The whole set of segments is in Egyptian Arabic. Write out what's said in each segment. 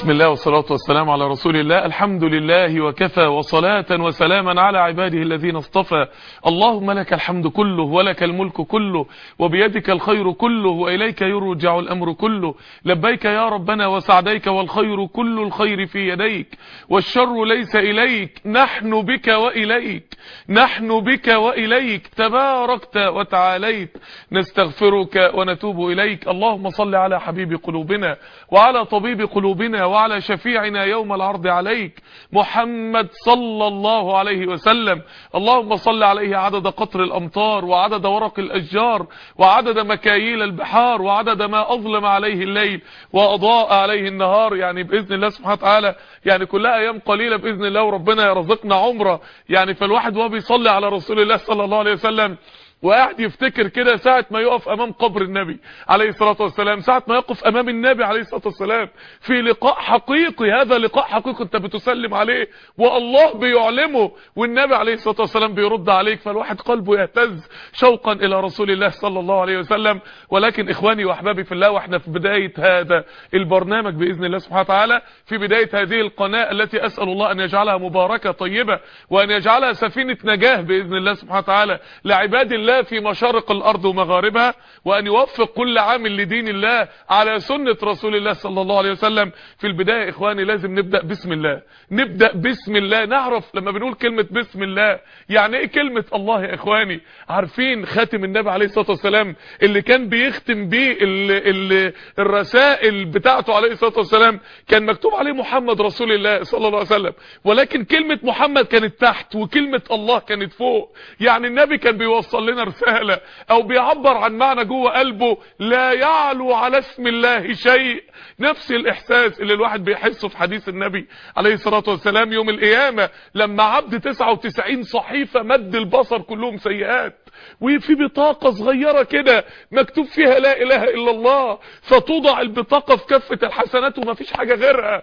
بسم الله والصلاة والسلام على رسول الله الحمد لله وكفى وصلاة وسلاما على عباده الذين اصطفى اللهم لك الحمد كله ولك الملك كله وبيدك الخير كله وإليك يرجع الأمر كله لبيك يا ربنا وسعديك والخير كل الخير في يديك والشر ليس إليك نحن بك وإليك نحن بك وإليك تباركت وتعاليت نستغفرك ونتوب إليك اللهم صل على حبيب قلوبنا وعلى طبيب قلوبنا وعلى شفيعنا يوم العرض عليك محمد صلى الله عليه وسلم اللهم صل عليه عدد قطر الأمطار وعدد ورق الأشجار وعدد مكاييل البحار وعدد ما أظلم عليه الليل وأضاء عليه النهار يعني بإذن الله سبحانه وتعالى يعني كلها أيام قليلة بإذن الله وربنا يرزقنا عمره يعني فالواحد وهو بيصلي على رسول الله صلى الله عليه وسلم وقاعد يفتكر كده ساعة ما يقف امام قبر النبي عليه الصلاة والسلام ساعة ما يقف امام النبي عليه الصلاة والسلام في لقاء حقيقي هذا لقاء حقيقي انت بتسلم عليه والله بيعلمه والنبي عليه الصلاة والسلام بيرد عليك فالواحد قلبه يهتز شوقا الى رسول الله صلى الله عليه وسلم ولكن اخواني واحبابي في الله واحنا في بداية هذا البرنامج باذن الله سبحانه وتعالى في بداية هذه القناة التي اسأل الله ان يجعلها مباركة طيبة وان يجعلها سفينة نجاه باذن الله سبحانه وتعالى لعباد الله الله في مشارق الأرض ومغاربها وأن يوفق كل عامل لدين الله على سنة رسول الله صلى الله عليه وسلم في البداية إخواني لازم نبدأ بسم الله نبدأ بسم الله نعرف لما بنقول كلمة بسم الله يعني إيه كلمة الله يا إخواني عارفين خاتم النبي عليه الصلاة والسلام اللي كان بيختم بيه ال ال الرسائل بتاعته عليه الصلاة والسلام كان مكتوب عليه محمد رسول الله صلى الله عليه وسلم ولكن كلمة محمد كانت تحت وكلمة الله كانت فوق يعني النبي كان بيوصل لنا رسالة او بيعبر عن معنى جوه قلبه لا يعلو على اسم الله شيء نفس الاحساس اللي الواحد بيحسه في حديث النبي عليه الصلاة والسلام يوم القيامة لما عبد 99 صحيفة مد البصر كلهم سيئات وفي بطاقة صغيرة كده مكتوب فيها لا اله الا الله فتوضع البطاقة في كفة الحسنات وما فيش حاجة غيرها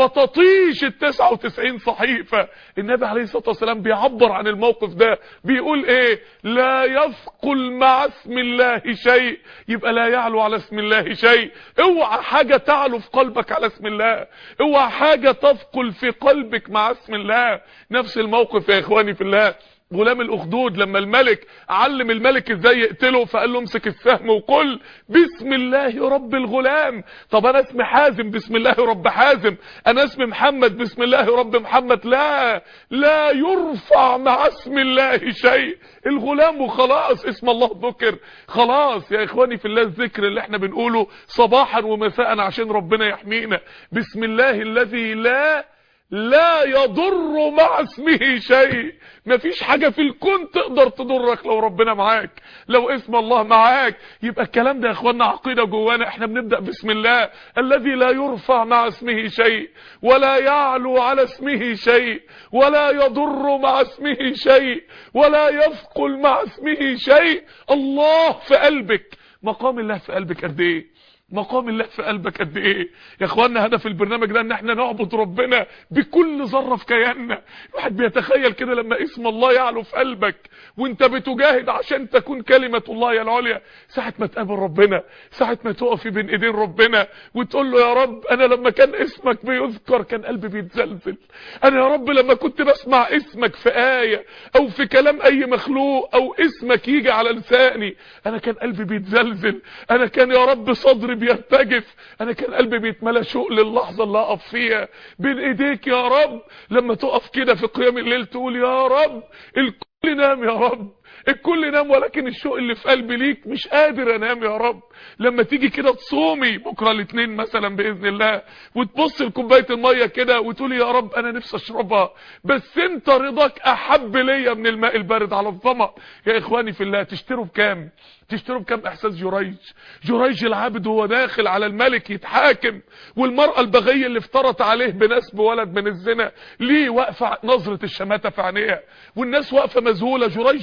فتطيش ال 99 صحيفة النبي عليه الصلاة والسلام بيعبر عن الموقف ده بيقول ايه لا يثقل مع اسم الله شيء يبقى لا يعلو على اسم الله شيء اوعى حاجة تعلو في قلبك على اسم الله اوعى حاجة تثقل في قلبك مع اسم الله نفس الموقف يا اخواني في الله غلام الاخدود لما الملك علم الملك ازاي يقتله فقال له امسك السهم وقل بسم الله رب الغلام طب انا اسمي حازم بسم الله رب حازم انا اسمي محمد بسم الله رب محمد لا لا يرفع مع اسم الله شيء الغلام وخلاص اسم الله ذكر خلاص يا اخواني في الله الذكر اللي احنا بنقوله صباحا ومساء عشان ربنا يحمينا بسم الله الذي لا لا يضر مع اسمه شيء مفيش حاجة في الكون تقدر تضرك لو ربنا معاك لو اسم الله معاك يبقى الكلام ده يا اخوانا عقيدة جوانا احنا بنبدأ بسم الله الذي لا يرفع مع اسمه شيء ولا يعلو على اسمه شيء ولا يضر مع اسمه شيء ولا يثقل مع اسمه شيء الله في قلبك مقام الله في قلبك قد ايه مقام الله في قلبك قد ايه يا اخوانا هدف البرنامج ده ان احنا نعبد ربنا بكل ذره في كياننا الواحد بيتخيل كده لما اسم الله يعلو في قلبك وانت بتجاهد عشان تكون كلمه الله يا العليا ساعه ما تقابل ربنا ساعه ما تقفي بين ايدين ربنا وتقول له يا رب انا لما كان اسمك بيذكر كان قلبي بيتزلزل انا يا رب لما كنت بسمع اسمك في ايه او في كلام اي مخلوق او اسمك يجي على لساني انا كان قلبي بيتزلزل انا كان يا رب صدري بيرتجف انا كان قلبي بيتملى شوق للحظة اللي اقف فيها بين ايديك يا رب لما تقف كده في قيام الليل تقول يا رب الكل نام يا رب الكل نام ولكن الشوق اللي في قلبي ليك مش قادر انام يا رب لما تيجي كده تصومي بكره الاثنين مثلا باذن الله وتبص لكوبايه الميه كده وتقولي يا رب انا نفسي اشربها بس انت رضاك احب ليا من الماء البارد على الظما يا اخواني في الله تشتروا بكام تشتروا بكام احساس جريج جريج العابد وهو داخل على الملك يتحاكم والمرأة البغية اللي افترت عليه بنسب ولد من الزنا ليه واقفة نظرة الشماتة في عينيها والناس واقفة مذهولة جريج العابد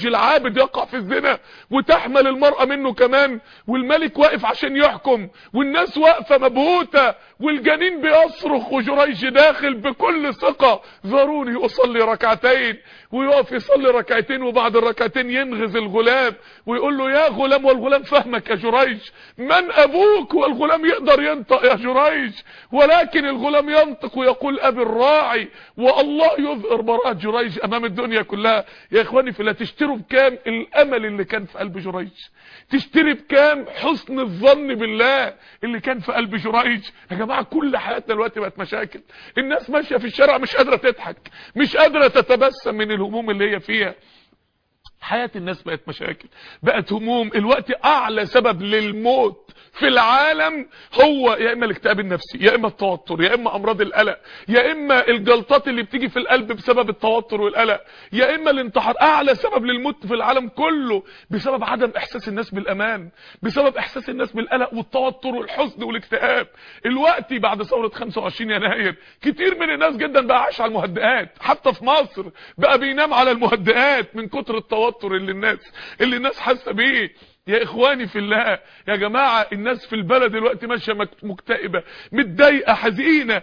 العابد يقع في الزنا وتحمل المرأة منه كمان والملك واقف عشان يحكم والناس واقفة مبهوتة والجنين بيصرخ وجريج داخل بكل ثقة ذروني اصلي ركعتين ويقف يصلي ركعتين وبعد الركعتين ينغز الغلام ويقول له يا غلام والغلام فهمك يا جريج من ابوك والغلام يقدر ينطق يا جريج ولكن الغلام ينطق ويقول ابي الراعي والله يظهر براءة جريج امام الدنيا كلها يا اخواني في الله تشتروا بكام الامل اللي كان في قلب جريج تشتري بكام حسن الظن بالله اللي كان في قلب جريج يا جماعه كل حياتنا دلوقتي بقت مشاكل الناس ماشيه في الشارع مش قادره تضحك مش قادره تتبسم من الهموم اللي هي فيها حياة الناس بقت مشاكل بقت هموم الوقت اعلى سبب للموت في العالم هو يا اما الاكتئاب النفسي يا اما التوتر يا اما امراض القلق يا اما الجلطات اللي بتيجي في القلب بسبب التوتر والقلق يا اما الانتحار اعلى سبب للموت في العالم كله بسبب عدم احساس الناس بالامان بسبب احساس الناس بالقلق والتوتر والحزن والاكتئاب الوقت بعد ثورة 25 يناير كتير من الناس جدا بقى عايش على المهدئات حتى في مصر بقى بينام على المهدئات من كتر التوتر اللي الناس اللي الناس حاسه بيه يا اخواني في الله يا جماعة الناس في البلد دلوقتي ماشيه مكتئبة متضايقه حزينه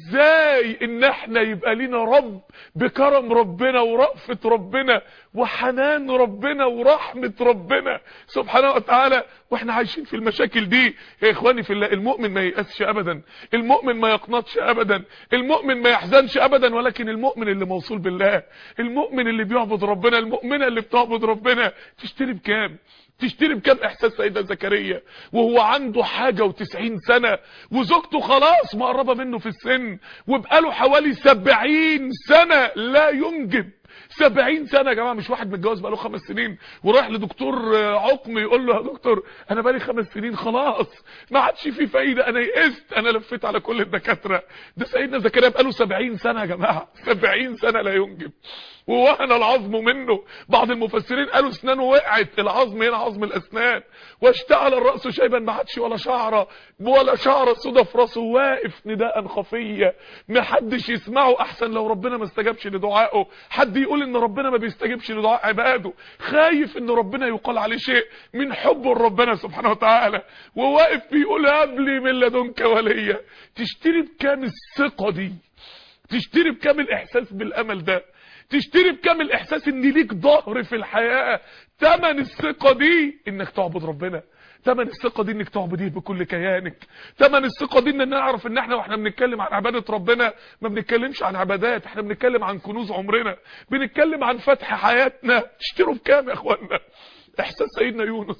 ازاي ان احنا يبقى لينا رب بكرم ربنا ورأفة ربنا وحنان ربنا ورحمة ربنا سبحانه وتعالى واحنا عايشين في المشاكل دي يا اخواني في الله المؤمن ما ييأسش ابدا المؤمن ما يقنطش ابدا المؤمن ما يحزنش ابدا ولكن المؤمن اللي موصول بالله المؤمن اللي بيعبد ربنا المؤمنه اللي بتعبد ربنا تشتري بكام تشتري بكام احساس سيدنا زكريا وهو عنده حاجة وتسعين سنة وزوجته خلاص مقربة منه في السن وبقاله حوالي سبعين سنة لا ينجب سبعين سنة يا جماعة مش واحد متجوز بقاله خمس سنين ورايح لدكتور عقم يقول له يا دكتور انا بقالي خمس سنين خلاص ما عادش في فايدة انا يئست انا لفيت على كل الدكاترة ده سيدنا زكريا بقاله سبعين سنة يا جماعة سبعين سنة لا ينجب ووهن العظم منه بعض المفسرين قالوا اسنانه وقعت العظم هنا عظم الاسنان واشتعل الراس شيبا ما عادش ولا شعره ولا شعره سودا في راسه واقف نداء خفيا ما حدش يسمعه احسن لو ربنا ما استجابش لدعائه حد يقول ان ربنا ما بيستجيبش لدعاء عباده خايف ان ربنا يقال عليه شيء من حبه لربنا سبحانه وتعالى وواقف بيقول هب لي من لدنك وليا تشتري بكام الثقه دي تشتري بكام الاحساس بالامل ده تشتري بكام الاحساس ان ليك ظهر في الحياة تمن الثقة دي انك تعبد ربنا تمن الثقة دي انك تعبديه بكل كيانك تمن الثقة دي ان نعرف ان احنا واحنا بنتكلم عن عبادة ربنا ما بنتكلمش عن عبادات احنا بنتكلم عن كنوز عمرنا بنتكلم عن فتح حياتنا تشتروا بكام يا اخوانا احساس سيدنا يونس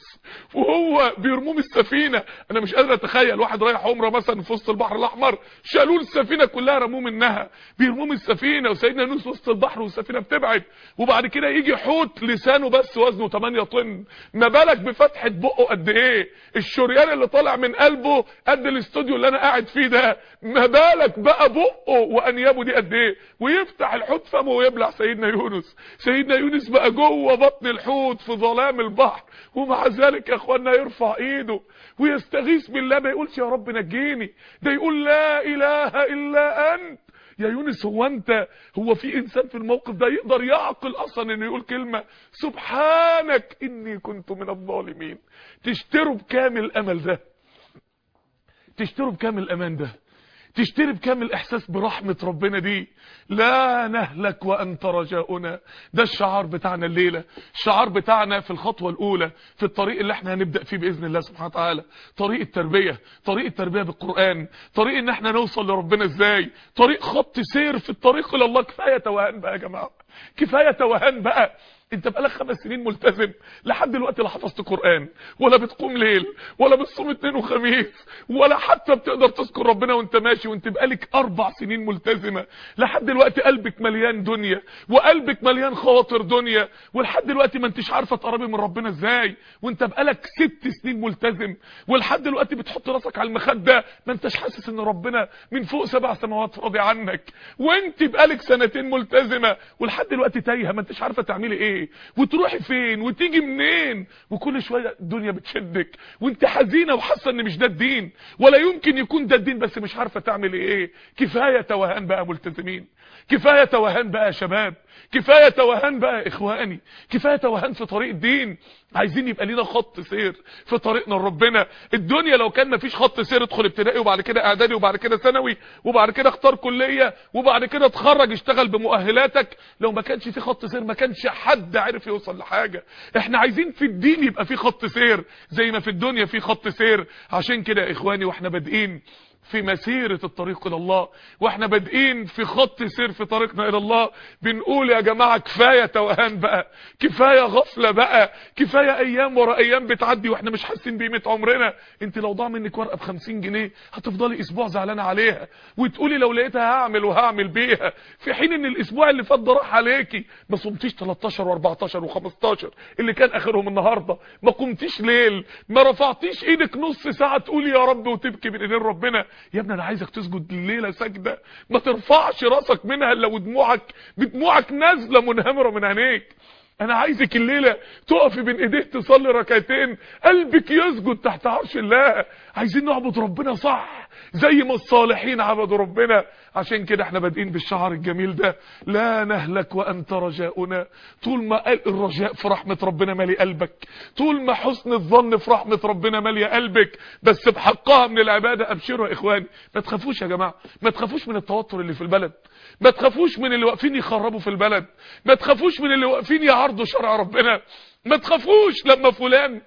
وهو بيرموه من السفينه انا مش قادر اتخيل واحد رايح عمره مثلا في وسط البحر الاحمر شالوه السفينه كلها رموه منها بيرموه من السفينه وسيدنا يونس وسط البحر والسفينه بتبعد وبعد كده يجي حوت لسانه بس وزنه 8 طن ما بالك بفتحه بقه قد ايه الشريان اللي طالع من قلبه قد الاستوديو اللي انا قاعد فيه ده ما بالك بقى بقه وانيابه دي قد ايه ويفتح الحوت فمه ويبلع سيدنا يونس سيدنا يونس بقى جوه بطن الحوت في ظلام البحر ومع ذلك يا اخوانا يرفع ايده ويستغيث بالله ما يقولش يا رب نجيني ده يقول لا اله الا انت يا يونس هو انت هو في انسان في الموقف ده يقدر يعقل اصلا انه يقول كلمة سبحانك اني كنت من الظالمين تشتروا بكامل الامل ده تشتروا بكامل الامان ده تشتري بكامل احساس برحمة ربنا دي لا نهلك وانت رجاؤنا ده الشعار بتاعنا الليلة الشعار بتاعنا في الخطوة الاولى في الطريق اللي احنا هنبدأ فيه باذن الله سبحانه وتعالى طريق التربية طريق التربية بالقرآن طريق ان احنا نوصل لربنا ازاي طريق خط سير في الطريق الى الله كفاية توهان بقى يا جماعة كفاية توهان بقى انت بقالك خمس سنين ملتزم لحد دلوقتي لا حفظت قرآن ولا بتقوم ليل ولا بتصوم اثنين وخميس ولا حتى بتقدر تذكر ربنا وانت ماشي وانت بقالك اربع سنين ملتزمة لحد دلوقتي قلبك مليان دنيا وقلبك مليان خواطر دنيا ولحد دلوقتي ما انتش عارفة تقربي من ربنا ازاي وانت بقالك ست سنين ملتزم ولحد دلوقتي بتحط راسك على المخدة ما انتش حاسس ان ربنا من فوق سبع سماوات راضي عنك وانت بقالك سنتين ملتزمة ولحد دلوقتي تايهه ما انتش عارفة تعملي ايه وتروحي فين وتيجي منين وكل شويه الدنيا بتشدك وانت حزينه وحاسه ان مش ده الدين ولا يمكن يكون ده الدين بس مش عارفه تعملي ايه كفايه توهان بقى ملتزمين كفاية توهان بقى يا شباب كفاية توهان بقى يا اخواني كفاية توهان في طريق الدين عايزين يبقى لينا خط سير في طريقنا لربنا الدنيا لو كان مفيش خط سير ادخل ابتدائي وبعد كده اعدادي وبعد كده ثانوي وبعد كده اختار كلية وبعد كده اتخرج اشتغل بمؤهلاتك لو ما كانش في خط سير ما كانش حد عارف يوصل لحاجة احنا عايزين في الدين يبقى في خط سير زي ما في الدنيا في خط سير عشان كده يا اخواني واحنا بادئين في مسيرة الطريق الى الله واحنا بادئين في خط سير في طريقنا الى الله بنقول يا جماعة كفاية توهان بقى كفاية غفلة بقى كفاية ايام ورا ايام بتعدي واحنا مش حاسين بقيمة عمرنا انت لو ضاع منك ورقة بخمسين جنيه هتفضلي اسبوع زعلانة عليها وتقولي لو لقيتها هعمل وهعمل بيها في حين ان الاسبوع اللي فات ده راح عليكي ما صمتيش 13 و14 و15 اللي كان اخرهم النهاردة ما قمتيش ليل ما رفعتيش ايدك نص ساعة تقولي يا رب وتبكي من ايدين ربنا يا ابني انا عايزك تسجد الليله سجده ما ترفعش راسك منها الا ودموعك بدموعك نازله منهمره من عينيك انا عايزك الليله تقفي بين ايديه تصلي ركعتين قلبك يسجد تحت عرش الله عايزين نعبد ربنا صح زي ما الصالحين عبدوا ربنا عشان كده احنا بادئين بالشعر الجميل ده لا نهلك وانت رجاؤنا طول ما الرجاء في رحمة ربنا مالي قلبك طول ما حسن الظن في رحمة ربنا مالي قلبك بس بحقها من العبادة ابشروا يا اخواني ما تخافوش يا جماعة ما تخافوش من التوتر اللي في البلد ما تخافوش من اللي واقفين يخربوا في البلد ما تخافوش من اللي واقفين يعرضوا شرع ربنا ما تخافوش لما فلان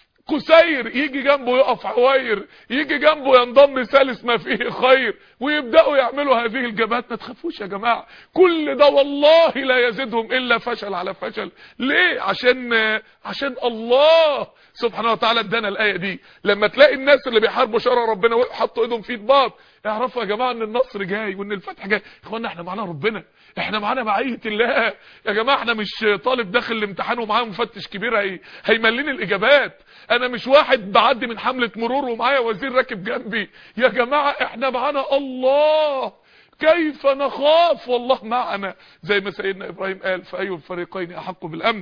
كسير يجي جنبه يقف عوير يجي جنبه ينضم ثالث ما فيه خير ويبداوا يعملوا هذه الجبهات ما تخافوش يا جماعه كل ده والله لا يزيدهم الا فشل على فشل ليه عشان عشان الله سبحانه وتعالى ادانا الايه دي لما تلاقي الناس اللي بيحاربوا شرع ربنا وحطوا ايدهم في بعض اعرفوا يا جماعه ان النصر جاي وان الفتح جاي اخوانا احنا معانا ربنا احنا معانا معيه الله يا جماعه احنا مش طالب داخل الامتحان ومعاه مفتش كبير هي هيمليني الاجابات انا مش واحد بعدي من حمله مرور ومعايا وزير راكب جنبي يا جماعه احنا معانا الله كيف نخاف والله معنا زي ما سيدنا ابراهيم قال فاي الفريقين احق بالامن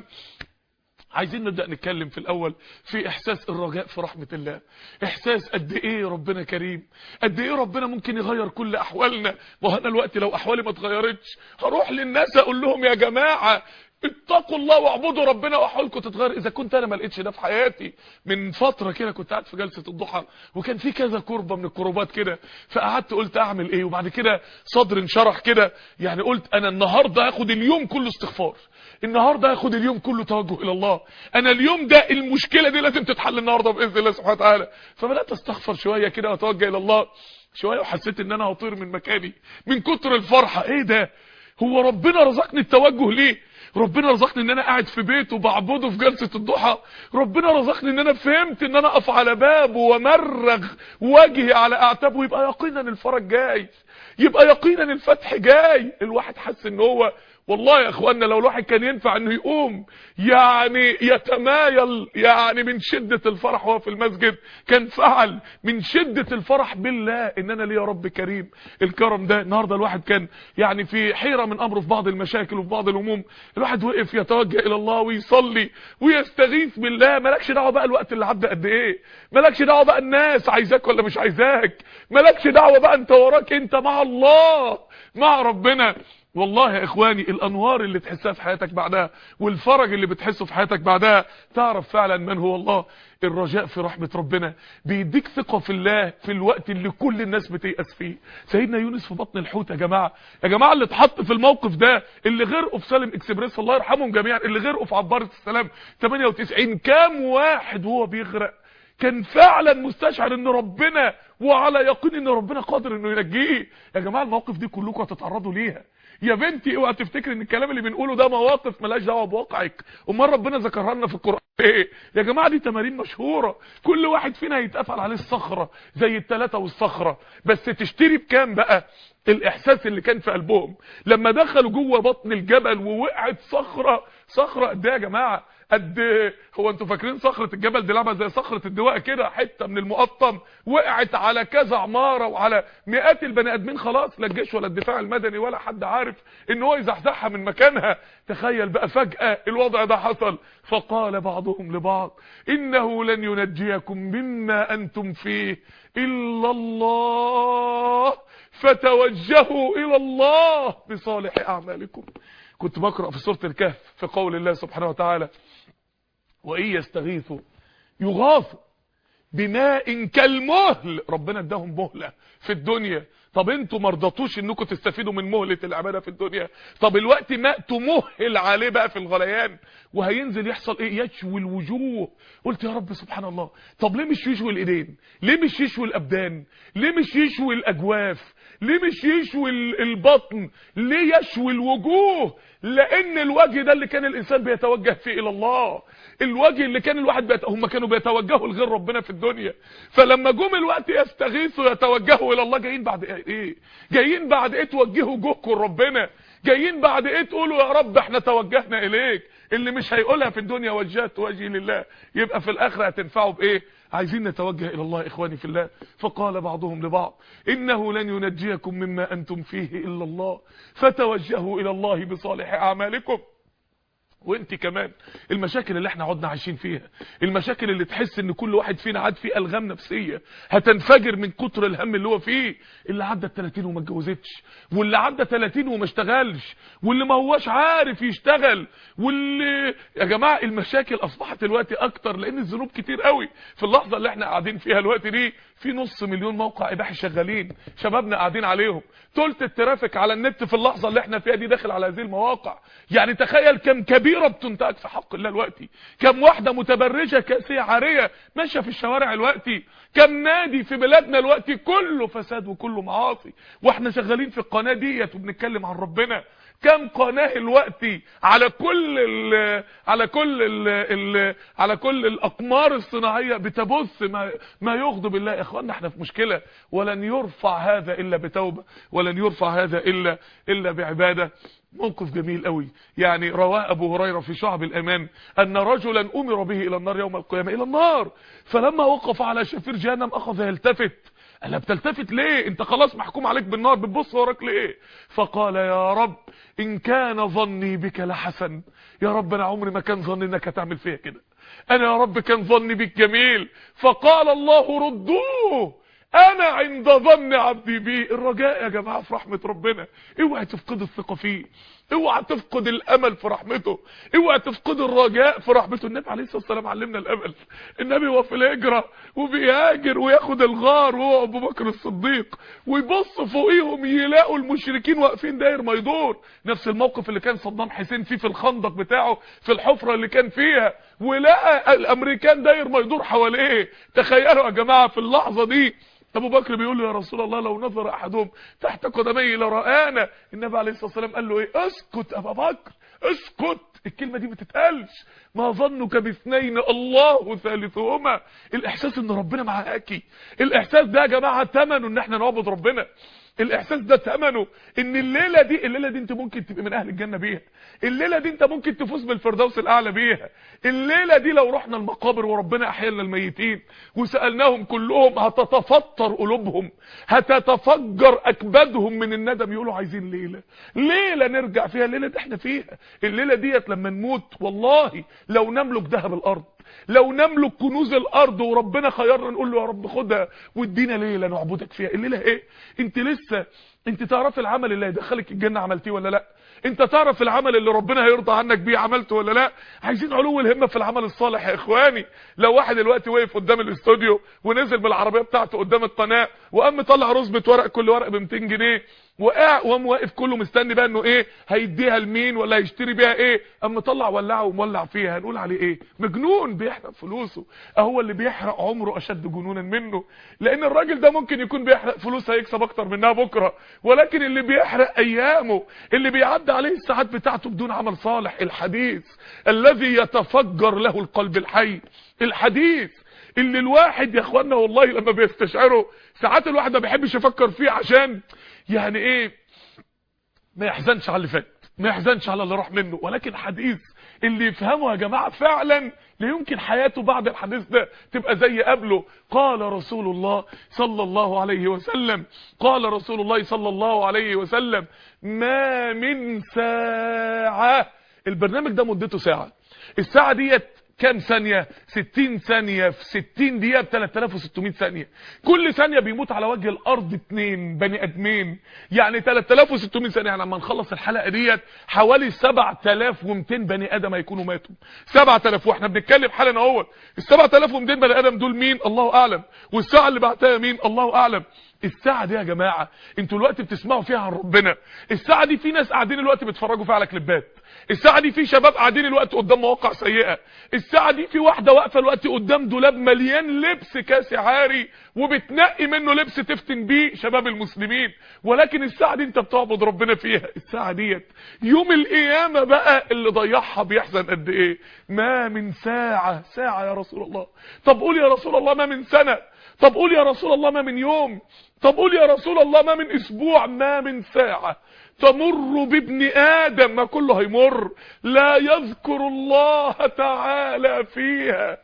عايزين نبدأ نتكلم في الأول في إحساس الرجاء في رحمة الله إحساس قد إيه ربنا كريم قد إيه ربنا ممكن يغير كل أحوالنا وهنا الوقت لو أحوالي ما اتغيرتش هروح للناس أقول لهم يا جماعة اتقوا الله واعبدوا ربنا واحوالكم تتغير اذا كنت انا ما لقيتش ده في حياتي من فتره كده كنت قاعد في جلسه الضحى وكان في كذا كربه من الكروبات كده فقعدت قلت اعمل ايه وبعد كده صدر انشرح كده يعني قلت انا النهارده هاخد اليوم كله استغفار النهارده هاخد اليوم كله توجه الى الله انا اليوم ده المشكله دي لازم تتحل النهارده باذن الله سبحانه وتعالى فبدات استغفر شويه كده واتوجه الى الله شويه وحسيت ان انا هطير من مكاني من كتر الفرحه ايه ده هو ربنا رزقني التوجه ليه ربنا رزقني ان انا قاعد في بيته بعبده في جلسة الضحى ربنا رزقني ان انا فهمت ان انا اقف على بابه ومرغ وجهي على اعتابه يبقى يقينا الفرج جاي يبقى يقينا الفتح جاي الواحد حس ان هو والله يا اخوانا لو الواحد كان ينفع انه يقوم يعني يتمايل يعني من شدة الفرح وهو في المسجد كان فعل من شدة الفرح بالله ان انا ليا رب كريم الكرم ده النهاردة الواحد كان يعني في حيرة من امره في بعض المشاكل وفي بعض الهموم الواحد وقف يتوجه الى الله ويصلي ويستغيث بالله مالكش دعوه بقى الوقت اللي عدى قد ايه مالكش دعوه بقى الناس عايزاك ولا مش عايزاك مالكش دعوه بقى انت وراك انت مع الله مع ربنا والله يا اخواني الانوار اللي تحسها في حياتك بعدها والفرج اللي بتحسه في حياتك بعدها تعرف فعلا من هو الله الرجاء في رحمة ربنا بيديك ثقة في الله في الوقت اللي كل الناس بتيأس فيه سيدنا يونس في بطن الحوت يا جماعة يا جماعة اللي اتحط في الموقف ده اللي غرقوا في سالم اكسبريس الله يرحمهم جميعا اللي غرقوا في عبارة السلام 98 كام واحد وهو بيغرق كان فعلا مستشعر ان ربنا وعلى يقين ان ربنا قادر انه ينجيه يا جماعه المواقف دي كلكم هتتعرضوا ليها يا بنتي اوعى تفتكري ان الكلام اللي بنقوله ده مواقف ملهاش دعوه بواقعك امال ربنا ذكرها لنا في القران ايه يا جماعه دي تمارين مشهوره كل واحد فينا هيتقفل عليه الصخره زي الثلاثه والصخره بس تشتري بكام بقى الاحساس اللي كان في قلبهم لما دخلوا جوه بطن الجبل ووقعت صخره صخره قد ايه يا جماعه قد هو انتوا فاكرين صخره الجبل دي لعبه زي صخره الدواء كده حته من المقطم وقعت على كذا عماره وعلى مئات البني ادمين خلاص لا الجيش ولا الدفاع المدني ولا حد عارف ان هو يزحزحها من مكانها تخيل بقى فجاه الوضع ده حصل فقال بعضهم لبعض انه لن ينجيكم مما انتم فيه الا الله فتوجهوا الى الله بصالح اعمالكم كنت بقرأ في سورة الكهف في قول الله سبحانه وتعالى وإن يستغيثوا يغاثوا بماء كالمهل ربنا اداهم مهلة في الدنيا طب انتوا مرضتوش انكم تستفيدوا من مهلة العبادة في الدنيا طب الوقت ماء تمهل عليه بقى في الغليان وهينزل يحصل ايه يشوي الوجوه قلت يا رب سبحان الله طب ليه مش يشوي الايدين ليه مش يشوي الابدان ليه مش يشوي الاجواف ليه مش يشوي البطن ليه يشوي الوجوه لان الوجه ده اللي كان الانسان بيتوجه فيه الى الله الوجه اللي كان الواحد بيت... هم كانوا بيتوجهوا لغير ربنا في الدنيا فلما جم الوقت يستغيثوا يتوجهوا الى الله جايين بعد ايه جايين بعد ايه توجهوا جهكم لربنا جايين بعد ايه تقولوا يا رب احنا توجهنا اليك اللي مش هيقولها في الدنيا وجهت وجهي لله يبقى في الاخره هتنفعوا بايه عايزين نتوجه الى الله اخواني في الله فقال بعضهم لبعض انه لن ينجيكم مما انتم فيه الا الله فتوجهوا الى الله بصالح اعمالكم وانت كمان المشاكل اللي احنا عدنا عايشين فيها المشاكل اللي تحس ان كل واحد فينا عاد فيه الغام نفسيه هتنفجر من كتر الهم اللي هو فيه اللي عدى ال 30 وما اتجوزتش واللي عدى 30 وما اشتغلش واللي ما هواش عارف يشتغل واللي يا جماعه المشاكل اصبحت دلوقتي اكتر لان الذنوب كتير قوي في اللحظه اللي احنا قاعدين فيها الوقت دي في نص مليون موقع اباحي شغالين شبابنا قاعدين عليهم ثلث الترافيك على النت في اللحظه اللي احنا فيها دي داخل على هذه المواقع يعني تخيل كم كبيره بتنتهك في حق الله دلوقتي كم واحده متبرجه كاسيه عاريه ماشيه في الشوارع دلوقتي كم نادي في بلادنا دلوقتي كله فساد وكله معاصي واحنا شغالين في القناه ديت وبنتكلم عن ربنا كم قناه دلوقتي على كل ال على كل ال ال على كل الاقمار الصناعيه بتبث ما ما يغضب الله يا اخوانا احنا في مشكله ولن يرفع هذا الا بتوبه ولن يرفع هذا الا الا بعباده موقف جميل قوي يعني رواه ابو هريره في شعب الامان ان رجلا امر به الى النار يوم القيامه الى النار فلما وقف على شفير جهنم اخذ يلتفت قال بتلتفت ليه انت خلاص محكوم عليك بالنار بتبص وراك ليه فقال يا رب ان كان ظني بك لحسن يا رب انا عمري ما كان ظني انك هتعمل فيا كده انا يا رب كان ظني بك جميل فقال الله ردوه انا عند ظن عبدي بي الرجاء يا جماعه في رحمه ربنا اوعى تفقد الثقه فيه اوعى تفقد الامل في رحمته اوعى تفقد الرجاء في رحمته النبي عليه الصلاه والسلام علمنا الامل النبي هو في الهجره وبيهاجر وياخد الغار وهو ابو بكر الصديق ويبص فوقيهم يلاقوا المشركين واقفين داير ما يدور نفس الموقف اللي كان صدام حسين فيه في الخندق بتاعه في الحفره اللي كان فيها ولقى الامريكان داير ما يدور حواليه تخيلوا يا جماعه في اللحظه دي ابو بكر بيقول له يا رسول الله لو نظر احدهم تحت قدمي لرآنا النبي عليه الصلاه والسلام قال له ايه اسكت ابا بكر اسكت الكلمه دي ما تتقالش ما ظنك باثنين الله ثالثهما الاحساس ان ربنا معاكي الاحساس ده يا جماعه ثمنه ان احنا نعبد ربنا الاحساس ده ثمنه ان الليله دي الليله دي انت ممكن تبقى من اهل الجنه بيها الليله دي انت ممكن تفوز بالفردوس الاعلى بيها الليله دي لو رحنا المقابر وربنا احيانا الميتين وسالناهم كلهم هتتفطر قلوبهم هتتفجر اكبادهم من الندم يقولوا عايزين ليله ليله نرجع فيها الليله دي احنا فيها الليله ديت لما نموت والله لو نملك ذهب الارض لو نملك كنوز الارض وربنا خيرنا نقول له يا رب خدها وادينا ليله نعبدك فيها الليله ايه انت لسه انت تعرف العمل اللي هيدخلك الجنه عملتيه ولا لا انت تعرف العمل اللي ربنا هيرضى عنك بيه عملته ولا لا عايزين علو الهمه في العمل الصالح يا اخواني لو واحد دلوقتي وقف قدام الاستوديو ونزل بالعربيه بتاعته قدام القناه وقام مطلع رزمه ورق كل ورق ب 200 جنيه وقع وقام واقف كله مستني بقى انه ايه هيديها لمين ولا هيشتري بيها ايه قام مطلع ولعه ومولع فيها هنقول عليه ايه مجنون بيحرق فلوسه اهو اللي بيحرق عمره اشد جنونا منه لان الراجل ده ممكن يكون بيحرق فلوس هيكسب اكتر منها بكره ولكن اللي بيحرق ايامه اللي بيعدي عليه الساعات بتاعته بدون عمل صالح الحديث الذي يتفجر له القلب الحي الحديث اللي الواحد يا اخوانا والله لما بيستشعره ساعات الواحد ما بيحبش يفكر فيه عشان يعني ايه ما يحزنش على اللي فات ما يحزنش على اللي راح منه ولكن حديث اللي يفهمه يا جماعه فعلا لا يمكن حياته بعد الحديث ده تبقى زي قبله قال رسول الله صلى الله عليه وسلم قال رسول الله صلى الله عليه وسلم ما من ساعه البرنامج ده مدته ساعه الساعه ديت كام ثانية 60 ثانية في 60 دقيقة ب 3600 ثانية كل ثانية بيموت على وجه الارض اتنين بني ادمين يعني 3600 ثانية يعني لما نخلص الحلقة ديت حوالي 7200 بني ادم هيكونوا ماتوا 7000 واحنا بنتكلم حالا اهو ال 7200 بني ادم دول مين الله اعلم والساعة اللي بعدها مين الله اعلم الساعة دي يا جماعة انتوا الوقت بتسمعوا فيها عن ربنا الساعة دي في ناس قاعدين الوقت بيتفرجوا فيها على كليبات الساعة دي في شباب قاعدين الوقت قدام مواقع سيئة الساعة دي في واحدة واقفة الوقت قدام دولاب مليان لبس كاسي عاري وبتنقي منه لبس تفتن بيه شباب المسلمين ولكن الساعة دي انت بتعبد ربنا فيها الساعة ديت يوم القيامة بقى اللي ضيعها بيحزن قد ايه ما من ساعة ساعة يا رسول الله طب قول يا رسول الله ما من سنة طب قول يا رسول الله ما من يوم طب قول يا رسول الله ما من اسبوع ما من ساعة تمر بابن آدم ما كله هيمر لا يذكر الله تعالى فيها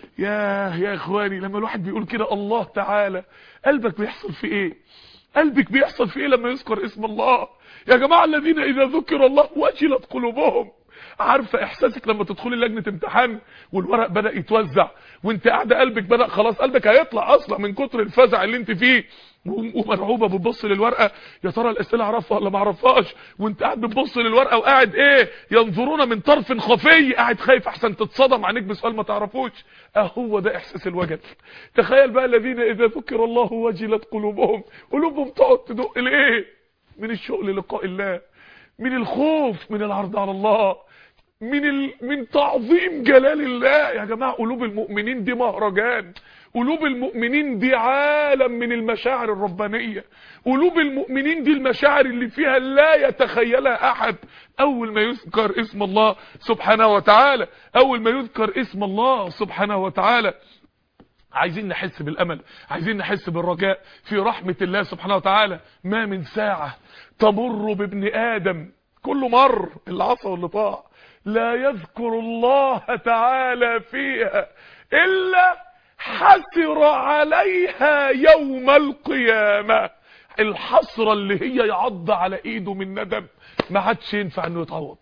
يا يا اخواني لما الواحد بيقول كده الله تعالى قلبك بيحصل في ايه قلبك بيحصل في ايه لما يذكر اسم الله يا جماعة الذين اذا ذكر الله وجلت قلوبهم عارفه احساسك لما تدخلي لجنه امتحان والورق بدا يتوزع وانت قاعده قلبك بدا خلاص قلبك هيطلع اصلا من كتر الفزع اللي انت فيه ومرعوبه بتبص للورقه يا ترى الاسئله اعرفها ولا ما اعرفهاش وانت قاعد بتبص للورقه وقاعد ايه ينظرون من طرف خفي قاعد خايف احسن تتصدم عليك بسؤال ما تعرفوش اهو ده احساس الوجل تخيل بقى الذين اذا ذكر الله وجلت قلوبهم قلوبهم تقعد تدق لايه من الشوق للقاء الله من الخوف من العرض على الله من ال... من تعظيم جلال الله يا جماعه قلوب المؤمنين دي مهرجان قلوب المؤمنين دي عالم من المشاعر الربانيه قلوب المؤمنين دي المشاعر اللي فيها لا يتخيلها احد اول ما يذكر اسم الله سبحانه وتعالى اول ما يذكر اسم الله سبحانه وتعالى عايزين نحس بالامل عايزين نحس بالرجاء في رحمه الله سبحانه وتعالى ما من ساعه تمر بابن ادم كله مر اللي عصى واللي طاع لا يذكر الله تعالى فيها إلا حسر عليها يوم القيامة الحسرة اللي هي يعض على ايده من ندم ما عادش ينفع انه يتعوض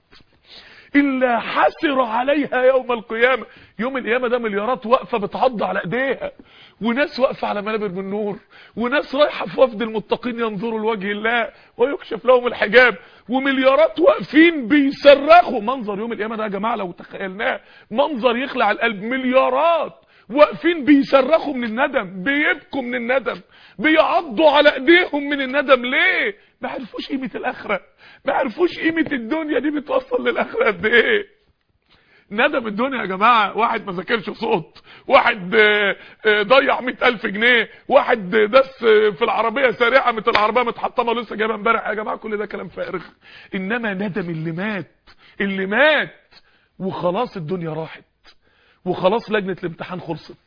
إلا حسر عليها يوم القيامة يوم القيامة ده مليارات واقفة بتعض على ايديها وناس واقفة على منابر من نور وناس رايحة في وفد المتقين ينظروا لوجه الله ويكشف لهم الحجاب ومليارات واقفين بيصرخوا منظر يوم القيامة ده يا جماعة لو تخيلناه منظر يخلع القلب مليارات واقفين بيصرخوا من الندم بيبكوا من الندم بيعضوا على ايديهم من الندم ليه ما عرفوش قيمه الاخره ما عرفوش قيمه الدنيا دي بتوصل للاخره قد ايه ندم الدنيا يا جماعه واحد ما ذاكرش صوت واحد ضيع مئة ألف جنيه واحد دس في العربيه سريعه مثل العربيه متحطمه لسه جايبها امبارح يا جماعه كل ده كلام فارغ انما ندم اللي مات اللي مات وخلاص الدنيا راحت وخلاص لجنة الامتحان خلصت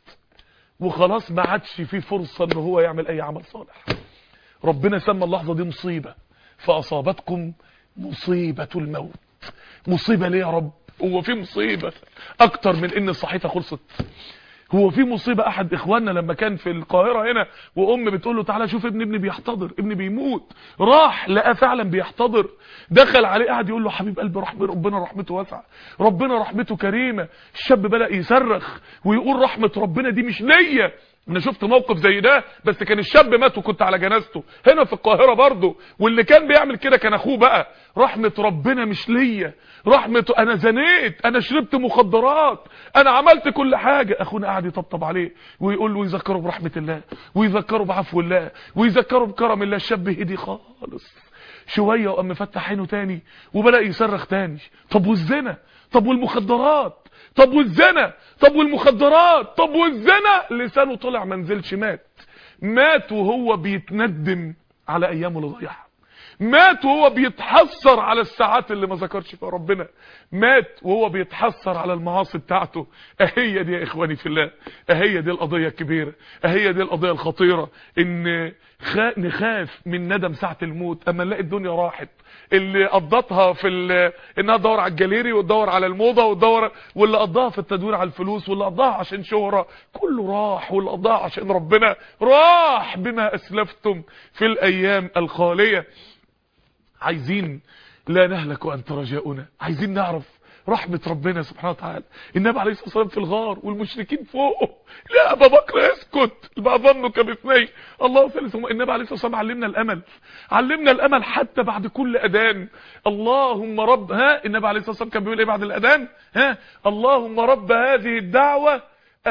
وخلاص ما عادش فيه فرصة ان هو يعمل اي عمل صالح ربنا سمى اللحظة دي مصيبة فاصابتكم مصيبة الموت مصيبة ليه يا رب هو في مصيبة اكتر من ان الصحيفة خلصت هو في مصيبة احد اخواننا لما كان في القاهرة هنا وام بتقول له تعالى شوف ابني ابني بيحتضر ابني بيموت راح لقى فعلا بيحتضر دخل عليه قاعد يقول له حبيب قلبي رحمة ربنا رحمته واسعة ربنا رحمته كريمة الشاب بدأ يصرخ ويقول رحمة ربنا دي مش ليا انا شفت موقف زي ده بس كان الشاب مات وكنت على جنازته هنا في القاهرة برضه واللي كان بيعمل كده كان اخوه بقى رحمة ربنا مش ليا رحمة انا زنيت انا شربت مخدرات انا عملت كل حاجة اخونا قاعد يطبطب عليه ويقول له يذكره برحمة الله ويذكره بعفو الله ويذكره بكرم الله الشاب هدي خالص شوية وقام مفتح عينه تاني وبدأ يصرخ تاني طب والزنا طب والمخدرات طب والزنا طب والمخدرات طب والزنا لسانه طلع منزلش مات مات وهو بيتندم على ايامه اللي ضيعها مات وهو بيتحسر على الساعات اللي ما ذكرش فيها ربنا مات وهو بيتحسر على المعاصي بتاعته اهي دي يا اخواني في الله اهي دي القضيه الكبيره اهي دي القضيه الخطيره ان خا... نخاف من ندم ساعه الموت اما نلاقي الدنيا راحت اللي قضتها في ال... انها تدور على الجاليري وتدور على الموضه وتدور واللي قضاها في التدوير على الفلوس واللي قضاها عشان شهره كله راح واللي قضاها عشان ربنا راح بما اسلفتم في الايام الخاليه عايزين لا نهلك وانت رجاؤنا عايزين نعرف رحمة ربنا سبحانه وتعالى النبي عليه الصلاة والسلام في الغار والمشركين فوقه لا أبا بكر اسكت ما ظنك باثنين الله ثالثهم النبي عليه الصلاة والسلام علمنا الأمل علمنا الأمل حتى بعد كل أذان اللهم رب ها النبي عليه الصلاة والسلام كان بيقول إيه بعد الأذان ها اللهم رب هذه الدعوة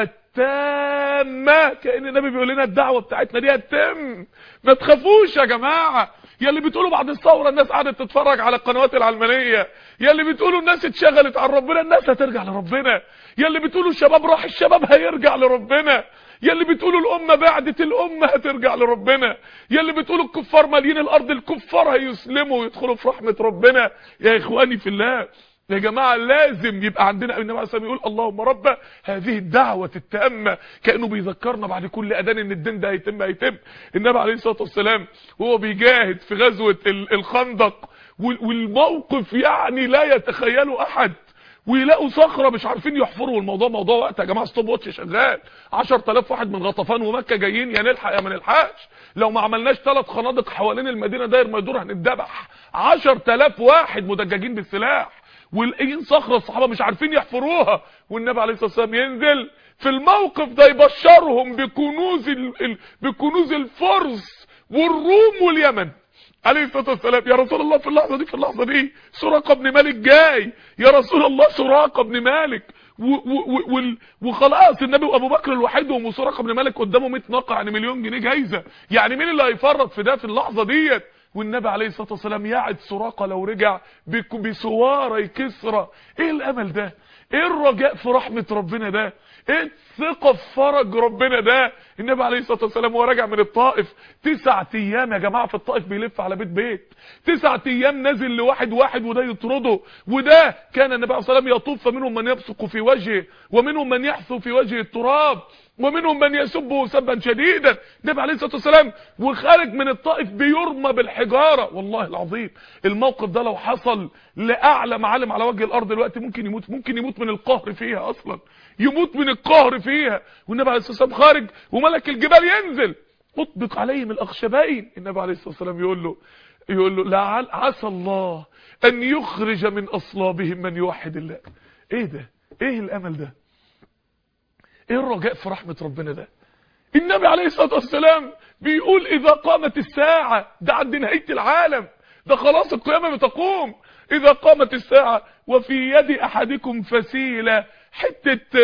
التامة كأن النبي بيقول لنا الدعوة بتاعتنا دي هتتم ما تخافوش يا جماعة يا اللي بتقولوا بعد الثورة الناس قعدت تتفرج على القنوات العلمانية يا اللي بتقولوا الناس اتشغلت عن ربنا الناس هترجع لربنا يا اللي بتقولوا الشباب راح الشباب هيرجع لربنا يا اللي بتقولوا الأمة بعدت الأمة هترجع لربنا يا اللي بتقولوا الكفار مالين الأرض الكفار هيسلموا ويدخلوا في رحمة ربنا يا إخواني في الله يا جماعة لازم يبقى عندنا النبي عليه الصلاة يقول اللهم رب هذه الدعوة التامة كأنه بيذكرنا بعد كل أذان ان الدين ده هيتم هيتم النبي عليه الصلاة والسلام وهو بيجاهد في غزوة الخندق والموقف يعني لا يتخيله أحد ويلاقوا صخرة مش عارفين يحفروا الموضوع موضوع وقت يا جماعة ستوب واتش شغال 10000 واحد من غطفان ومكة جايين يا نلحق يا ما نلحقش لو ما عملناش ثلاث خنادق حوالين المدينة داير ما يدور هنتذبح 10000 واحد مدججين بالسلاح والقين صخرة الصحابة مش عارفين يحفروها والنبي عليه الصلاة والسلام ينزل في الموقف ده يبشرهم بكنوز ال... ال... بكنوز الفرس والروم واليمن عليه الصلاة والسلام يا رسول الله في اللحظة دي في اللحظة دي سراقة بن مالك جاي يا رسول الله سراقة بن مالك و و و وخلاص النبي وابو بكر لوحدهم وسراقة بن مالك قدامه 100 ناقة يعني مليون جنيه جايزة يعني مين اللي هيفرط في ده في اللحظة ديت والنبي عليه الصلاة والسلام يعد سراقة لو رجع بسواري كسرى ايه الامل ده ايه الرجاء في رحمة ربنا ده ايه الثقة في فرج ربنا ده النبي عليه الصلاة والسلام وهو راجع من الطائف تسعة ايام يا جماعة في الطائف بيلف على بيت بيت تسعة ايام نازل لواحد واحد وده يطرده وده كان النبي عليه الصلاة والسلام يطوف فمنهم من يبصق في وجهه ومنهم من يحثو في وجهه التراب ومنهم من يسبه سبا شديدا النبي عليه الصلاه والسلام وخارج من الطائف بيرمى بالحجاره والله العظيم الموقف ده لو حصل لاعلى معالم على وجه الارض دلوقتي ممكن يموت ممكن يموت من القهر فيها اصلا يموت من القهر فيها والنبي عليه الصلاه والسلام خارج وملك الجبال ينزل اطبق عليهم الاخشبين النبي عليه الصلاه والسلام يقول له يقول له لعل عسى الله ان يخرج من اصلابهم من يوحد الله ايه ده ايه الامل ده ايه الرجاء في رحمة ربنا ده النبي عليه الصلاة والسلام بيقول اذا قامت الساعة ده عند نهاية العالم ده خلاص القيامة بتقوم اذا قامت الساعة وفي يد احدكم فسيلة حتة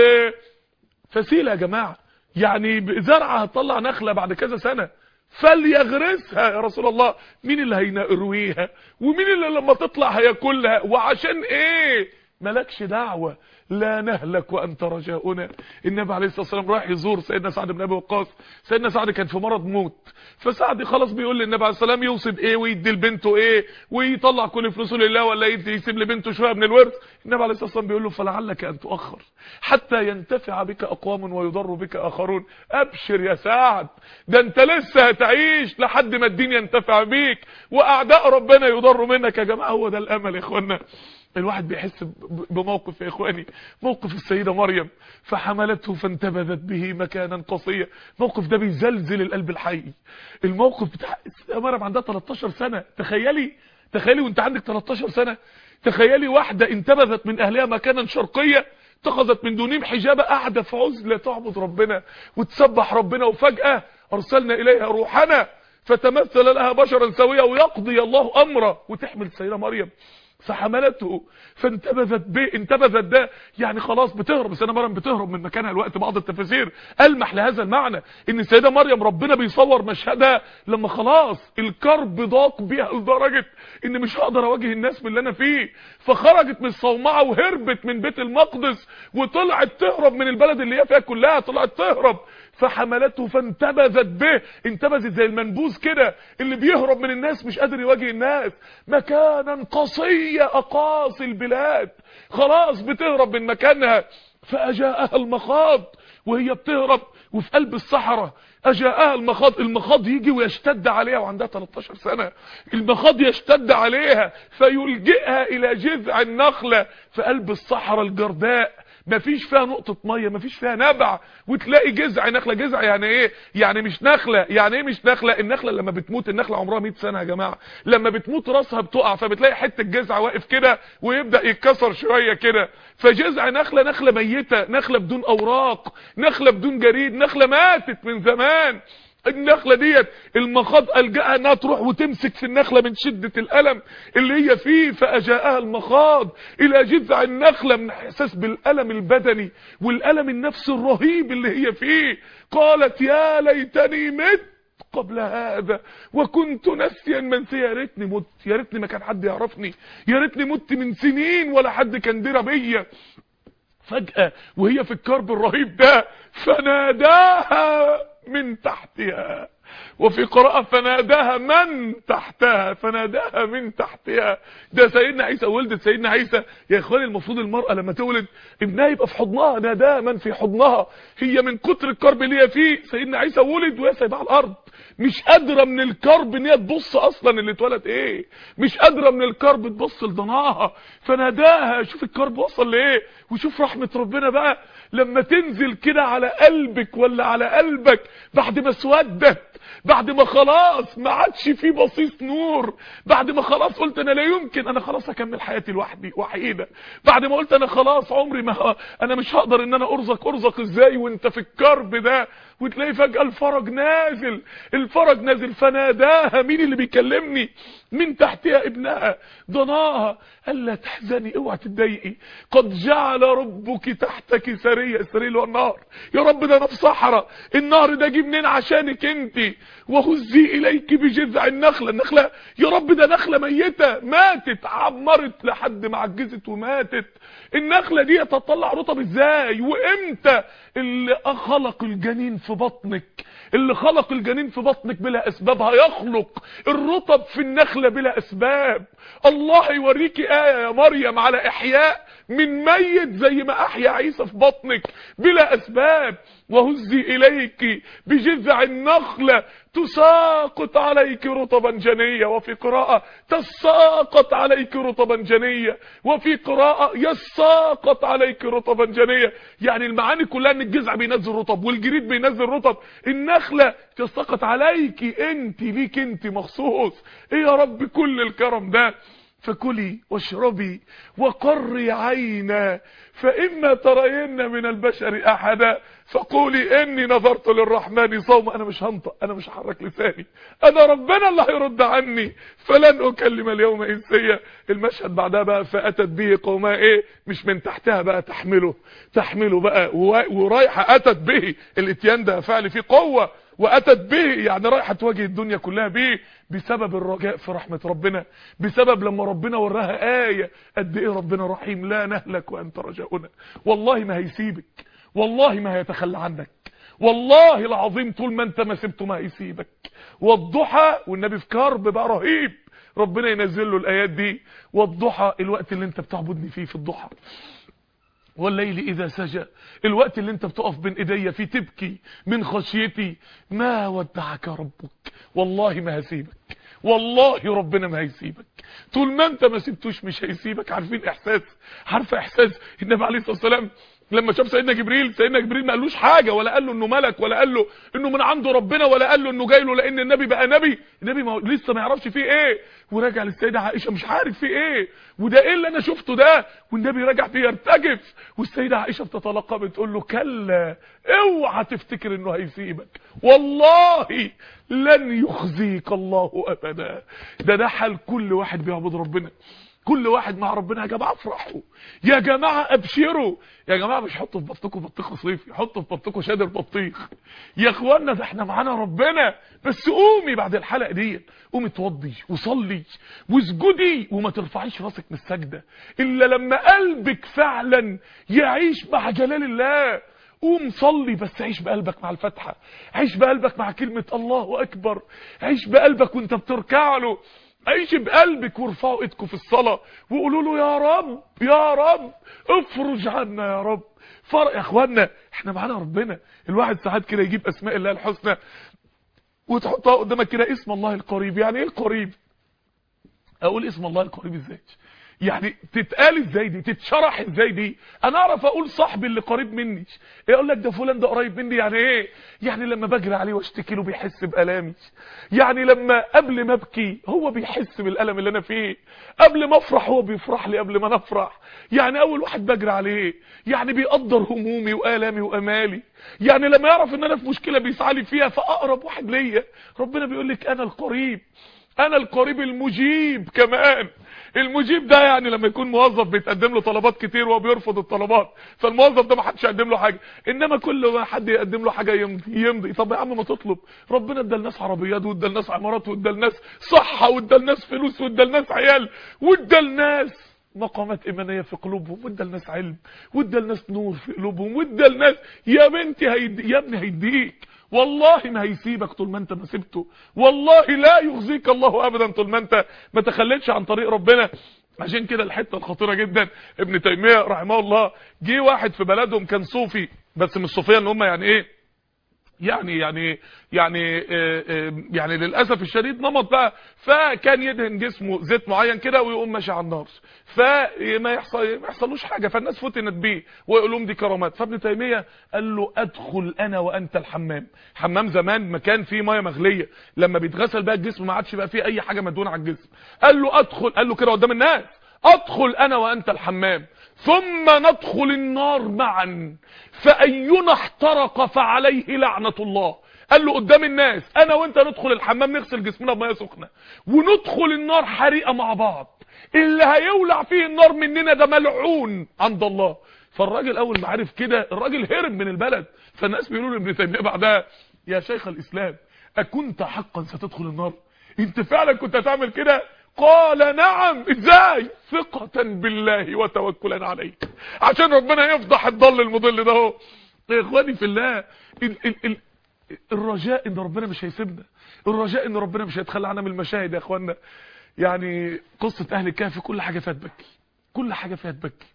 فسيلة يا جماعة يعني زرعة هتطلع نخلة بعد كذا سنة فليغرسها يا رسول الله مين اللي هيرويها ومين اللي لما تطلع هياكلها وعشان ايه ملكش دعوة لا نهلك وانت رجاؤنا النبي عليه الصلاه والسلام رايح يزور سيدنا سعد بن ابي وقاص سيدنا سعد كان في مرض موت فسعد خلاص بيقول للنبي عليه السلام يوصي بايه ويدي لبنته ايه ويطلع كل فلوسه لله ولا يدي يسيب لبنته شويه من الورث النبي عليه الصلاه والسلام بيقول له فلعلك ان تؤخر حتى ينتفع بك اقوام ويضر بك اخرون ابشر يا سعد ده انت لسه هتعيش لحد ما الدين ينتفع بيك واعداء ربنا يضروا منك يا جماعه هو ده الامل يا اخوانا الواحد بيحس بموقف يا اخواني موقف السيدة مريم فحملته فانتبذت به مكانا قصيا موقف ده بيزلزل القلب الحي الموقف بتاع مريم عندها 13 سنة تخيلي تخيلي وانت عندك 13 سنة تخيلي واحدة انتبذت من اهلها مكانا شرقية اتخذت من دونهم حجابة قاعدة في عزلة تعبد ربنا وتسبح ربنا وفجأة ارسلنا اليها روحنا فتمثل لها بشرا سويا ويقضي الله امره وتحمل السيدة مريم فحملته فانتبذت به انتبذت ده يعني خلاص بتهرب السيده مريم بتهرب من مكانها الوقت بعض التفاسير المح لهذا المعنى ان السيده مريم ربنا بيصور مشهدها لما خلاص الكرب ضاق بيها لدرجه ان مش هقدر اواجه الناس باللي انا فيه فخرجت من الصومعه وهربت من بيت المقدس وطلعت تهرب من البلد اللي هي فيها كلها طلعت تهرب فحملته فانتبذت به انتبذت زي المنبوذ كده اللي بيهرب من الناس مش قادر يواجه الناس مكانا قصية اقاصي البلاد خلاص بتهرب من مكانها فاجاءها المخاض وهي بتهرب وفي قلب الصحراء اجاءها المخاض المخاض يجي ويشتد عليها وعندها 13 سنة المخاض يشتد عليها فيلجئها الى جذع النخلة في قلب الصحراء الجرداء مفيش فيها نقطة مية مفيش فيها نبع وتلاقي جذع نخلة جذع يعني ايه يعني مش نخلة يعني ايه مش نخلة النخلة لما بتموت النخلة عمرها 100 سنة يا جماعة لما بتموت راسها بتقع فبتلاقي حتة جذع واقف كده ويبدأ يتكسر شوية كده فجذع نخلة نخلة ميتة نخلة بدون اوراق نخلة بدون جريد نخلة ماتت من زمان النخلة ديت المخاض ألجأها انها تروح وتمسك في النخلة من شدة الألم اللي هي فيه فأجاءها المخاض إلى جذع النخلة من إحساس بالألم البدني والألم النفسي الرهيب اللي هي فيه قالت يا ليتني مت قبل هذا وكنت نسيا منسيا يا ريتني مت يا ريتني ما كان حد يعرفني يا ريتني مت من سنين ولا حد كان درى بيا فجأة وهي في الكرب الرهيب ده فناداها من تحتها وفي قراءة فناداها من تحتها فناداها من تحتها ده سيدنا عيسى ولدت سيدنا عيسى يا اخواني المفروض المرأة لما تولد ابنها يبقى في حضنها ناداها من في حضنها هي من كتر الكرب اللي هي فيه سيدنا عيسى ولد وهي سايباه على الارض مش قادرة من الكرب ان هي تبص اصلا اللي اتولد ايه مش قادرة من الكرب تبص لضناها فناداها شوف الكرب وصل لايه وشوف رحمة ربنا بقى لما تنزل كده على قلبك ولا على قلبك بعد ما اسودت بعد ما خلاص ما عادش فيه بصيص نور بعد ما خلاص قلت انا لا يمكن انا خلاص اكمل حياتي لوحدي وحيده بعد ما قلت انا خلاص عمري ما انا مش هقدر ان انا ارزق ارزق ازاي وانت في الكرب ده وتلاقي فجأة الفرج نازل الفرج نازل فناداها مين اللي بيكلمني من تحتها ابنها ضناها الا تحزني اوعى تتضايقي قد جعل ربك تحتك سريه السريه اللي هو النار يا رب ده انا في صحراء النهر ده جه منين عشانك انت وهزي اليك بجذع النخله النخله يا رب ده نخله ميته ماتت عمرت لحد ما عجزت وماتت النخله دي تطلع رطب ازاي وامتى اللي خلق الجنين في بطنك اللي خلق الجنين في بطنك بلا اسباب هيخلق الرطب في النخله بلا اسباب الله يوريكي ايه يا مريم على احياء من ميت زي ما احيا عيسى في بطنك بلا اسباب وهزي اليك بجذع النخله تساقط عليك رطبا جنيا وفي قراءة تساقط عليك رطبا جنيا وفي قراءة يساقط عليك رطبا جنيا يعني المعاني كلها ان الجذع بينزل رطب والجريد بينزل رطب النخلة تساقط عليك انت ليك انت مخصوص ايه يا رب كل الكرم ده فكلي واشربي وقري عينا فإما ترين من البشر أحدا فقولي إني نظرت للرحمن صوما أنا مش هنطق أنا مش هحرك لساني أنا ربنا اللي هيرد عني فلن أكلم اليوم إنسيا المشهد بعدها بقى فأتت به قومها إيه مش من تحتها بقى تحمله تحمله بقى ورايحة أتت به الاتيان ده فعل فيه قوة واتت به يعني رايحه تواجه الدنيا كلها به بسبب الرجاء في رحمه ربنا بسبب لما ربنا وراها ايه قد ايه ربنا رحيم لا نهلك وانت رجاؤنا والله ما هيسيبك والله ما هيتخلى عنك والله العظيم طول ما انت ما سبته ما هيسيبك والضحى والنبي في كرب بقى رهيب ربنا ينزل له الايات دي والضحى الوقت اللي انت بتعبدني فيه في الضحى والليل إذا سجى الوقت اللي انت بتقف بين ايديا فيه تبكي من خشيتي ما ودعك ربك والله ما هسيبك والله ربنا ما هيسيبك طول ما انت ما سبتوش مش هيسيبك عارفين احساس عارفه احساس النبي عليه الصلاه والسلام لما شاف سيدنا جبريل سيدنا جبريل ما قالوش حاجه ولا قال له انه ملك ولا قال له انه من عنده ربنا ولا قال له انه جاي له لان النبي بقى نبي النبي ما لسه ما يعرفش فيه ايه وراجع للسيده عائشه مش عارف فيه ايه وده ايه اللي انا شفته ده والنبي راجع بيرتجف والسيده عائشه بتتلقى بتقول له كلا اوعى تفتكر انه هيسيبك والله لن يخزيك الله ابدا ده ده حال كل واحد بيعبد ربنا كل واحد مع ربنا يا جماعه افرحوا يا جماعه ابشروا يا جماعه مش حطوا في بطيخكم بطيخ صيفي حطوا في بطيخكم شادر بطيخ يا اخوانا ده احنا معانا ربنا بس قومي بعد الحلقه دي قومي اتوضي وصلي واسجدي وما ترفعيش راسك من السجده الا لما قلبك فعلا يعيش مع جلال الله قوم صلي بس عيش بقلبك مع الفاتحه عيش بقلبك مع كلمه الله اكبر عيش بقلبك وانت بتركع له عيش بقلبك وارفعوا ايدكم في الصلاة وقولوا له يا رب يا رب افرج عنا يا رب فرق يا اخوانا احنا معانا ربنا الواحد ساعات كده يجيب اسماء الله الحسنى وتحطها قدامك كده اسم الله القريب يعني ايه القريب اقول اسم الله القريب ازاي يعني تتقال ازاي دي تتشرح ازاي دي انا اعرف اقول صاحبي اللي قريب مني يقول لك ده فلان ده قريب مني يعني ايه يعني لما بجري عليه واشتكي له بيحس بالامي يعني لما قبل ما ابكي هو بيحس بالالم اللي انا فيه قبل ما افرح هو بيفرح لي قبل ما انا افرح يعني اول واحد بجري عليه يعني بيقدر همومي والامي وامالي يعني لما يعرف ان انا في مشكله بيسعى لي فيها فاقرب واحد ليا ربنا بيقول لك انا القريب انا القريب المجيب كمان المجيب ده يعني لما يكون موظف بيتقدم له طلبات كتير وهو بيرفض الطلبات فالموظف ده ما حدش يقدم له حاجه انما كل ما حد يقدم له حاجه يمضي يمضي طب يا عم ما تطلب ربنا ادى لناس عربيات وادى لناس عمارات وادى لناس صحه وادى لناس فلوس وادى لناس عيال وادى لناس مقامات ايمانيه في قلوبهم وادى لناس علم وادى لناس نور في قلوبهم وادى لناس يا بنتي هيدي يا ابني هيديك والله ما هيسيبك طول ما انت ما سبته والله لا يخزيك الله ابدا طول ما انت ما تخليتش عن طريق ربنا عشان كده الحته الخطيره جدا ابن تيميه رحمه الله جه واحد في بلدهم كان صوفي بس مش صوفيه ان هم يعني ايه يعني يعني يعني آه، آه، يعني للاسف الشديد نمط بقى فكان يدهن جسمه زيت معين كده ويقوم ماشي على النار فما يحصل ما يحصلوش حاجه فالناس فتنت بيه ويقول لهم دي كرامات فابن تيميه قال له ادخل انا وانت الحمام حمام زمان مكان فيه ميه مغليه لما بيتغسل بقى الجسم ما عادش بقى فيه اي حاجه مدهونه على الجسم قال له ادخل قال له كده قدام الناس ادخل انا وانت الحمام ثم ندخل النار معا فاينا احترق فعليه لعنة الله قال له قدام الناس انا وانت ندخل الحمام نغسل جسمنا بميه سخنه وندخل النار حريقه مع بعض اللي هيولع فيه النار مننا ده ملعون عند الله فالراجل اول ما عرف كده الراجل هرب من البلد فالناس بيقولوا لابن تيميه بعدها يا شيخ الاسلام اكنت حقا ستدخل النار انت فعلا كنت هتعمل كده قال نعم ازاي ثقة بالله وتوكلا عليه عشان ربنا يفضح الضل المضل ده اهو يا اخواني في الله ال ال ال الرجاء ان ربنا مش هيسيبنا الرجاء ان ربنا مش هيتخلى عنا من المشاهد يا اخوانا يعني قصة اهل الكهف كل حاجة فيها تبكي كل حاجة فيها تبكي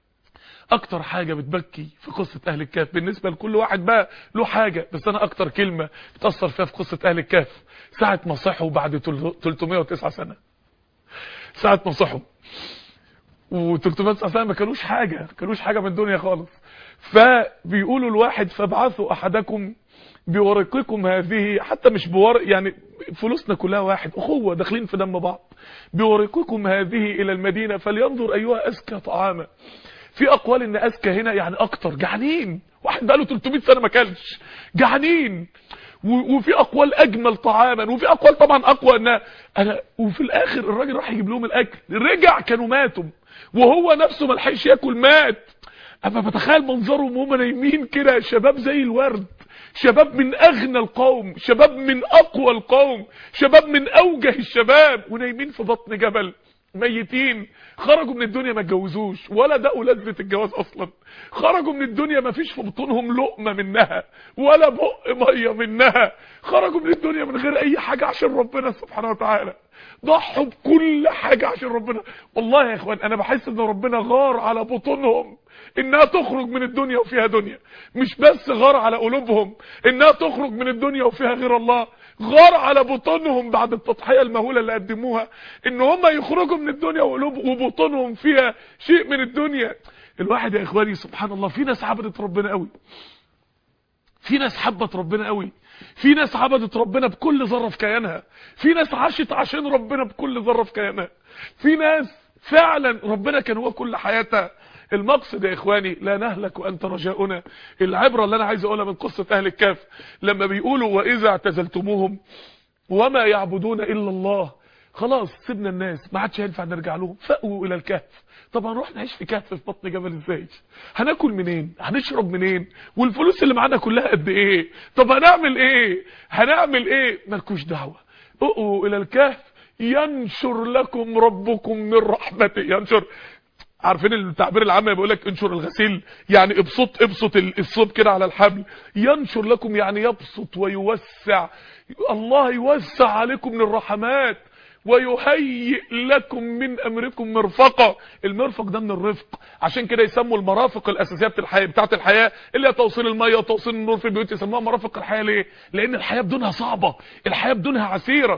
اكتر حاجة بتبكي في قصة اهل الكهف بالنسبة لكل واحد بقى له حاجة بس انا اكتر كلمة بتأثر فيها في قصة اهل الكهف ساعة ما صحوا بعد 309 سنة ساعة ما صحوا و309 سنة ما كانوش حاجة ما كانوش حاجة من الدنيا خالص فبيقولوا الواحد فابعثوا احدكم بورقكم هذه حتى مش بورق يعني فلوسنا كلها واحد اخوة داخلين في دم بعض بورقكم هذه الى المدينة فلينظر ايها اذكى طعاما في اقوال ان اذكى هنا يعني اكتر جعانين واحد بقاله 300 سنة ما كلش جعانين و- وفي اقوال اجمل طعاما وفي اقوال طبعا اقوى ان انا وفي الاخر الراجل راح يجيب لهم الاكل رجع كانوا ماتوا وهو نفسه ما لحقش ياكل مات اما بتخيل منظرهم وهم نايمين كده شباب زي الورد شباب من اغنى القوم شباب من اقوى القوم شباب من اوجه الشباب ونايمين في بطن جبل ميتين خرجوا من الدنيا ما اتجوزوش ولا دقوا لذة الجواز اصلا خرجوا من الدنيا ما فيش في بطونهم لقمة منها ولا بق مية منها خرجوا من الدنيا من غير اي حاجة عشان ربنا سبحانه وتعالى ضحوا بكل حاجة عشان ربنا والله يا اخوان انا بحس ان ربنا غار على بطونهم انها تخرج من الدنيا وفيها دنيا مش بس غار على قلوبهم انها تخرج من الدنيا وفيها غير الله غار على بطونهم بعد التضحية المهولة اللي قدموها ان هم يخرجوا من الدنيا وقلوب وبطونهم فيها شيء من الدنيا الواحد يا اخواني سبحان الله في ناس عبدت ربنا قوي في ناس حبت ربنا قوي في ناس عبدت ربنا بكل ذره في كيانها في ناس عاشت عشان ربنا بكل ذره في كيانها في ناس فعلا ربنا كان هو كل حياتها المقصد يا اخواني لا نهلك وانت رجاؤنا العبره اللي انا عايز اقولها من قصه اهل الكهف لما بيقولوا واذا اعتزلتموهم وما يعبدون الا الله خلاص سيبنا الناس ما عادش هينفع نرجع لهم فاووا الى الكهف طب هنروح نعيش في كهف في بطن جبل ازاي هناكل منين هنشرب منين والفلوس اللي معانا كلها قد ايه طب هنعمل ايه هنعمل ايه مالكوش دعوه اؤوا الى الكهف ينشر لكم ربكم من رحمته ينشر عارفين التعبير العام بيقول لك انشر الغسيل يعني ابسط ابسط الصوب كده على الحبل ينشر لكم يعني يبسط ويوسع الله يوسع عليكم من الرحمات ويهيئ لكم من امركم مرفقا المرفق ده من الرفق عشان كده يسموا المرافق الاساسيه بتاعت الحياه بتاعت الحياه اللي هي توصيل الميه وتوصيل النور في البيوت يسموها مرافق الحياه ليه لان الحياه بدونها صعبه الحياه بدونها عسيره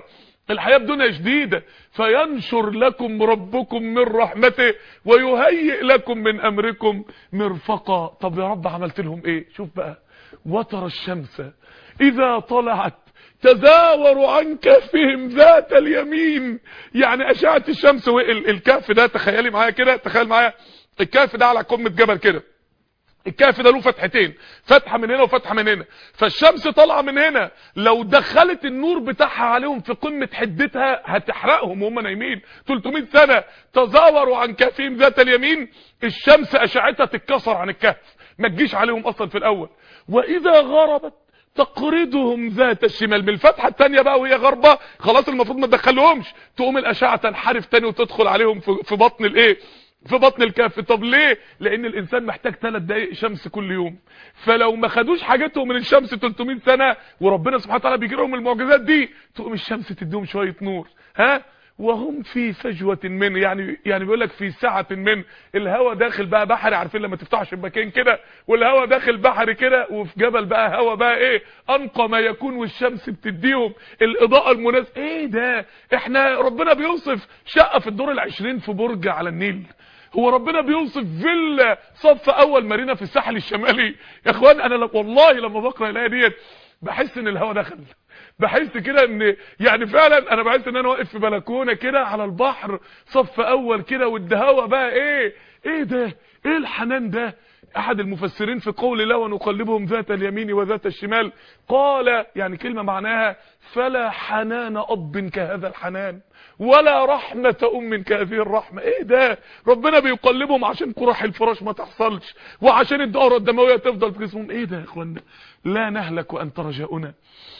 الحياة بدنيا شديدة فينشر لكم ربكم من رحمته ويهيئ لكم من امركم مرفقا طب يا رب عملت لهم ايه شوف بقى وترى الشمس اذا طلعت تزاوروا عن كهفهم ذات اليمين يعني اشعة الشمس والكهف ده تخيلي معايا كده تخيل معايا الكهف ده على قمة جبل كده الكهف ده له فتحتين فتحه من هنا وفتحه من هنا فالشمس طالعه من هنا لو دخلت النور بتاعها عليهم في قمه حدتها هتحرقهم وهم نايمين 300 سنه تزاوروا عن كهفهم ذات اليمين الشمس اشعتها تتكسر عن الكهف ما تجيش عليهم اصلا في الاول واذا غربت تقرضهم ذات الشمال بالفتحه الثانيه بقى وهي غربه خلاص المفروض ما تدخلهمش تقوم الاشعه تنحرف تاني وتدخل عليهم في بطن الايه في بطن الكهف طب ليه لان الانسان محتاج 3 دقائق شمس كل يوم فلو ما خدوش حاجتهم من الشمس 300 سنه وربنا سبحانه وتعالى بيجي لهم المعجزات دي تقوم الشمس تديهم شويه نور ها وهم في فجوة من يعني يعني بيقول لك في سعة من الهواء داخل بقى بحري عارفين لما تفتحوا شباكين كده والهواء داخل بحري كده وفي جبل بقى هواء بقى ايه انقى ما يكون والشمس بتديهم الاضاءة المناسبة ايه ده احنا ربنا بيوصف شقة في الدور العشرين في برج على النيل هو ربنا بيوصف فيلا صف اول مارينا في الساحل الشمالي يا اخوان انا والله لما بقرا الايه ديت بحس ان الهواء دخل بحس كده ان يعني فعلا انا بحس ان انا واقف في بلكونه كده على البحر صف اول كده والهواء بقى ايه ايه ده ايه الحنان ده احد المفسرين في قول الله ونقلبهم ذات اليمين وذات الشمال قال يعني كلمة معناها فلا حنان اب كهذا الحنان ولا رحمة ام كهذه الرحمة ايه ده ربنا بيقلبهم عشان قرح الفراش ما تحصلش وعشان الدورة الدموية تفضل في جسمهم ايه ده يا اخوانا لا نهلك وانت رجاؤنا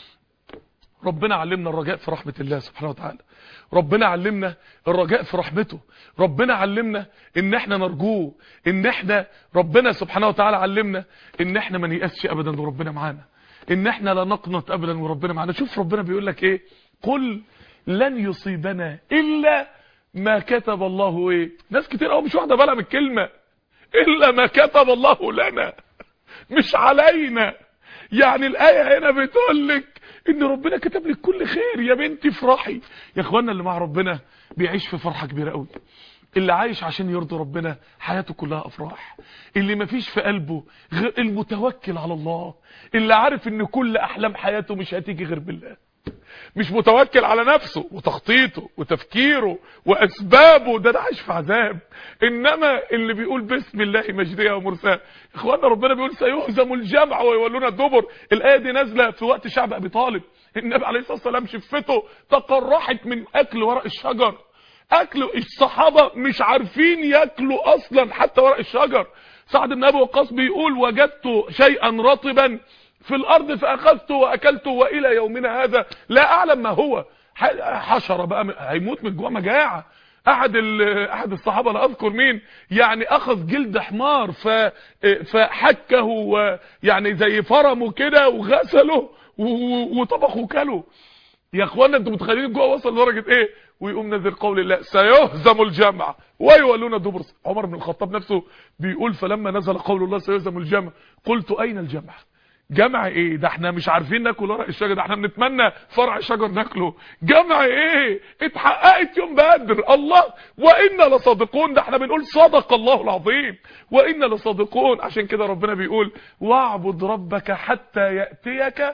ربنا علمنا الرجاء في رحمة الله سبحانه وتعالى ربنا علمنا الرجاء في رحمته ربنا علمنا ان احنا نرجوه ان احنا ربنا سبحانه وتعالى علمنا ان احنا ما نيأسش ابدا وربنا معانا ان احنا لا نقنط ابدا وربنا معانا شوف ربنا بيقول لك ايه قل لن يصيبنا الا ما كتب الله ايه ناس كتير قوي مش واخده بالها من الكلمه الا ما كتب الله لنا مش علينا يعني الايه هنا بتقول لك ان ربنا كتب لك كل خير يا بنتي افرحي يا اخوانا اللي مع ربنا بيعيش في فرحه كبيره قوي اللي عايش عشان يرضي ربنا حياته كلها افراح اللي مفيش في قلبه غير المتوكل على الله اللي عارف ان كل احلام حياته مش هتيجي غير بالله مش متوكل على نفسه وتخطيطه وتفكيره واسبابه ده ده عايش في عذاب انما اللي بيقول بسم الله مجديه ومرساه اخوانا ربنا بيقول سيهزم الجمع ويولون الدبر الايه دي نازله في وقت شعب ابي طالب النبي عليه الصلاه والسلام شفته تقرحت من اكل ورق الشجر اكل الصحابه مش عارفين ياكلوا اصلا حتى ورق الشجر سعد بن ابي وقاص بيقول وجدت شيئا رطبا في الارض فاخذته واكلته والى يومنا هذا لا اعلم ما هو حشره بقى هيموت من جوه مجاعه احد احد الصحابه لا اذكر مين يعني اخذ جلد حمار ف فحكه ويعني زي فرمه كده وغسله وطبخه وكله يا اخوانا انتوا متخيلين جوه وصل لدرجه ايه ويقوم نزل قول الله سيهزم الجمع ويولون الدبر عمر بن الخطاب نفسه بيقول فلما نزل قول الله سيهزم الجمع قلت اين الجمع جمع ايه ده احنا مش عارفين ناكل ورق الشجر ده احنا بنتمنى فرع شجر ناكله جمع ايه اتحققت يوم بدر الله وانا لصادقون ده احنا بنقول صدق الله العظيم وانا لصادقون عشان كده ربنا بيقول واعبد ربك حتى ياتيك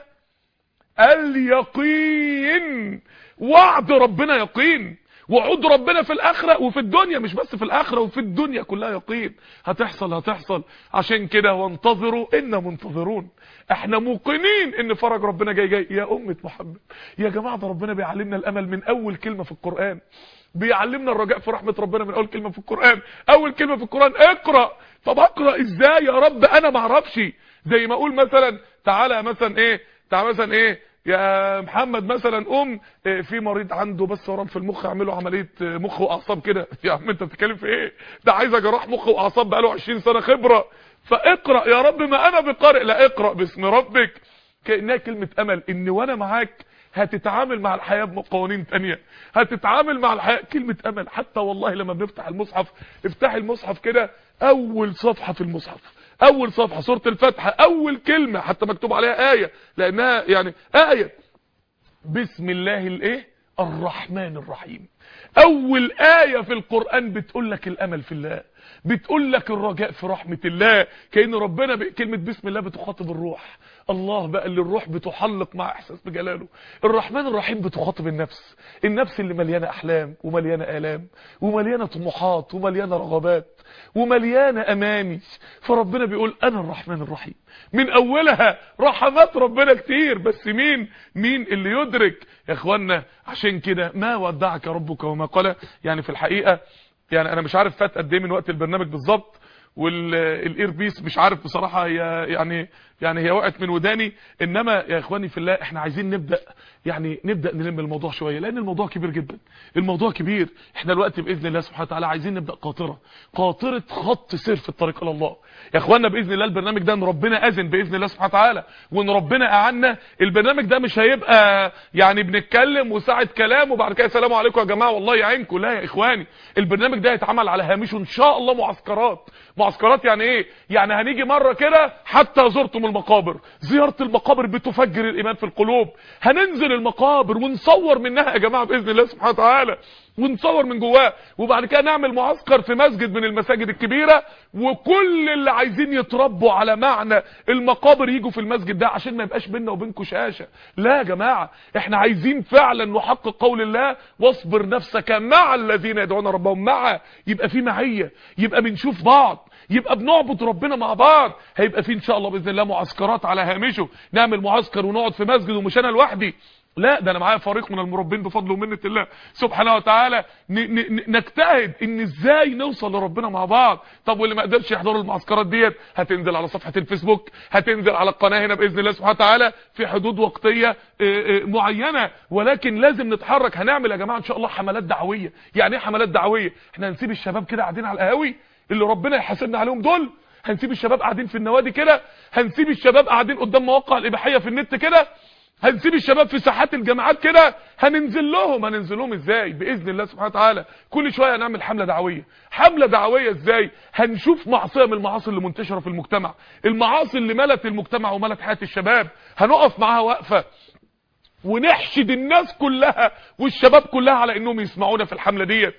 اليقين وعد ربنا يقين وعود ربنا في الاخره وفي الدنيا مش بس في الاخره وفي الدنيا كلها يقين هتحصل هتحصل عشان كده وانتظروا ان منتظرون احنا موقنين ان فرج ربنا جاي جاي يا امه محمد يا جماعه ده ربنا بيعلمنا الامل من اول كلمه في القران بيعلمنا الرجاء في رحمه ربنا من اول كلمه في القران اول كلمه في القران اقرا طب اقرا ازاي يا رب انا ما اعرفش زي ما اقول مثلا تعالى مثلا ايه تعالى مثلا ايه يا محمد مثلا قوم في مريض عنده بس ورم في المخ اعمله عمليه مخ واعصاب كده يا عم انت بتتكلم في ايه ده عايز جراح مخ واعصاب بقاله 20 سنه خبره فاقرا يا رب ما انا بقارئ لا اقرا باسم ربك كانها كلمه امل ان وانا معاك هتتعامل مع الحياه بقوانين تانية هتتعامل مع الحياه كلمه امل حتى والله لما بنفتح المصحف افتح المصحف كده اول صفحه في المصحف اول صفحة سورة الفتحة اول كلمة حتى مكتوب عليها آية لانها يعني آية بسم الله الايه الرحمن الرحيم اول آية في القرآن بتقول لك الامل في الله بتقول لك الرجاء في رحمة الله كأن ربنا بكلمة بسم الله بتخاطب الروح الله بقى اللي الروح بتحلق مع احساس بجلاله الرحمن الرحيم بتخاطب النفس النفس اللي مليانة احلام ومليانة الام ومليانة طموحات ومليانة رغبات ومليانة اماني فربنا بيقول انا الرحمن الرحيم من اولها رحمات ربنا كتير بس مين مين اللي يدرك يا اخوانا عشان كده ما ودعك ربك وما قال يعني في الحقيقة يعني انا مش عارف فات قد ايه من وقت البرنامج بالظبط والاير بيس مش عارف بصراحة هي يعني يعني هي وقعت من وداني انما يا اخواني في الله احنا عايزين نبدأ يعني نبدأ نلم الموضوع شوية لان الموضوع كبير جدا الموضوع كبير احنا دلوقتي باذن الله سبحانه وتعالى عايزين نبدأ قاطرة قاطرة خط سير في الطريق الى الله يا اخوانا باذن الله البرنامج ده ان ربنا اذن باذن الله سبحانه وتعالى وان ربنا اعنا البرنامج ده مش هيبقى يعني بنتكلم وساعه كلام وبعد كده السلام عليكم يا جماعه والله يعينكم لا يا اخواني البرنامج ده هيتعمل على هامشه ان شاء الله معسكرات معسكرات يعني ايه يعني هنيجي مره كده حتى زرتم المقابر زياره المقابر بتفجر الايمان في القلوب هننزل المقابر ونصور منها يا جماعه باذن الله سبحانه وتعالى ونصور من جواه وبعد كده نعمل معسكر في مسجد من المساجد الكبيرة وكل اللي عايزين يتربوا على معنى المقابر يجوا في المسجد ده عشان ما يبقاش بيننا وبينكم شاشة لا يا جماعة احنا عايزين فعلا نحقق قول الله واصبر نفسك مع الذين يدعون ربهم مع يبقى في معية يبقى بنشوف بعض يبقى بنعبد ربنا مع بعض هيبقى في ان شاء الله باذن الله معسكرات على هامشه نعمل معسكر ونقعد في مسجد ومش انا لوحدي لا ده انا معايا فريق من المربين بفضل ومنه الله سبحانه وتعالى نجتهد ان ازاي نوصل لربنا مع بعض طب واللي ما قدرش يحضروا المعسكرات ديت هتنزل على صفحه الفيسبوك هتنزل على القناه هنا باذن الله سبحانه وتعالى في حدود وقتيه معينه ولكن لازم نتحرك هنعمل يا جماعه ان شاء الله حملات دعويه يعني ايه حملات دعويه احنا هنسيب الشباب كده قاعدين على القهاوي اللي ربنا يحاسبنا عليهم دول هنسيب الشباب قاعدين في النوادي كده هنسيب الشباب قاعدين قدام مواقع الاباحيه في النت كده هنسيب الشباب في ساحات الجامعات كده هننزل لهم هننزل لهم ازاي باذن الله سبحانه وتعالى كل شويه هنعمل حمله دعويه حمله دعويه ازاي هنشوف معصيه من المعاصي اللي منتشره في المجتمع المعاصي اللي ملت المجتمع وملت حياه الشباب هنقف معاها وقفه ونحشد الناس كلها والشباب كلها على انهم يسمعونا في الحمله ديت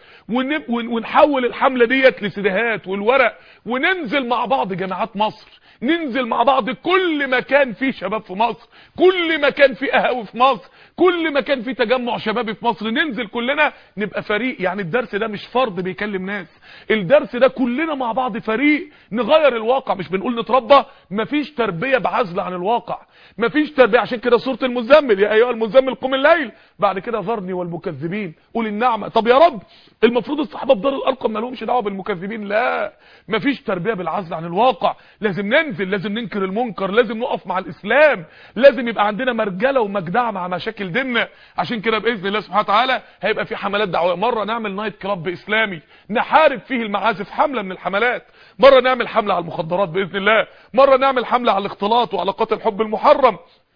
ونحول الحمله ديت لسيديهات والورق وننزل مع بعض جامعات مصر ننزل مع بعض كل مكان فيه شباب في مصر كل مكان فيه قهاوي في مصر كل مكان فيه تجمع شبابي في مصر ننزل كلنا نبقى فريق يعني الدرس ده مش فرد بيكلم ناس الدرس ده كلنا مع بعض فريق نغير الواقع مش بنقول نتربى مفيش تربية بعزل عن الواقع مفيش تربية عشان كده سورة المزمل يا ايها المزمل قم الليل بعد كده ذرني والمكذبين قول النعمة طب يا رب المفروض الصحابة في دار الارقم ما لهمش دعوه بالمكذبين لا مفيش تربية بالعزل عن الواقع لازم ننزل لازم ننكر المنكر لازم نقف مع الاسلام لازم يبقى عندنا مرجله ومجدعه مع مشاكل ديننا عشان كده باذن الله سبحانه وتعالى هيبقى في حملات دعويه مره نعمل نايت كلاب اسلامي نحارب فيه المعازف حمله من الحملات مره نعمل حمله على المخدرات باذن الله مره نعمل حمله على الاختلاط وعلاقات الحب المحرم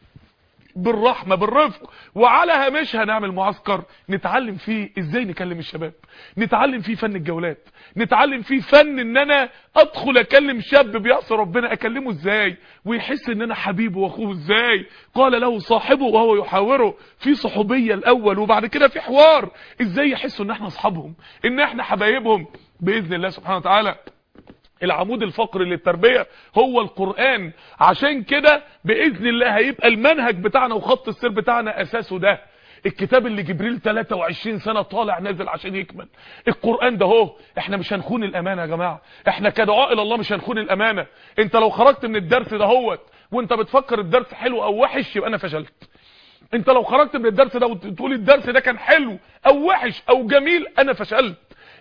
بالرحمة بالرفق وعلى هامشها نعمل معسكر نتعلم فيه ازاي نكلم الشباب نتعلم فيه فن الجولات نتعلم فيه فن ان انا ادخل اكلم شاب بيعصي ربنا اكلمه ازاي ويحس ان انا حبيبه واخوه ازاي قال له صاحبه وهو يحاوره في صحوبية الاول وبعد كده في حوار ازاي يحسوا ان احنا اصحابهم ان احنا حبايبهم باذن الله سبحانه وتعالى العمود الفقري للتربية هو القرآن عشان كده بإذن الله هيبقى المنهج بتاعنا وخط السير بتاعنا أساسه ده الكتاب اللي جبريل 23 سنة طالع نازل عشان يكمل القرآن ده هو احنا مش هنخون الامانة يا جماعة احنا كدعاء الى الله مش هنخون الامانة انت لو خرجت من الدرس ده هوت وانت بتفكر الدرس حلو او وحش يبقى انا فشلت انت لو خرجت من الدرس ده وتقول الدرس ده كان حلو او وحش او جميل انا فشلت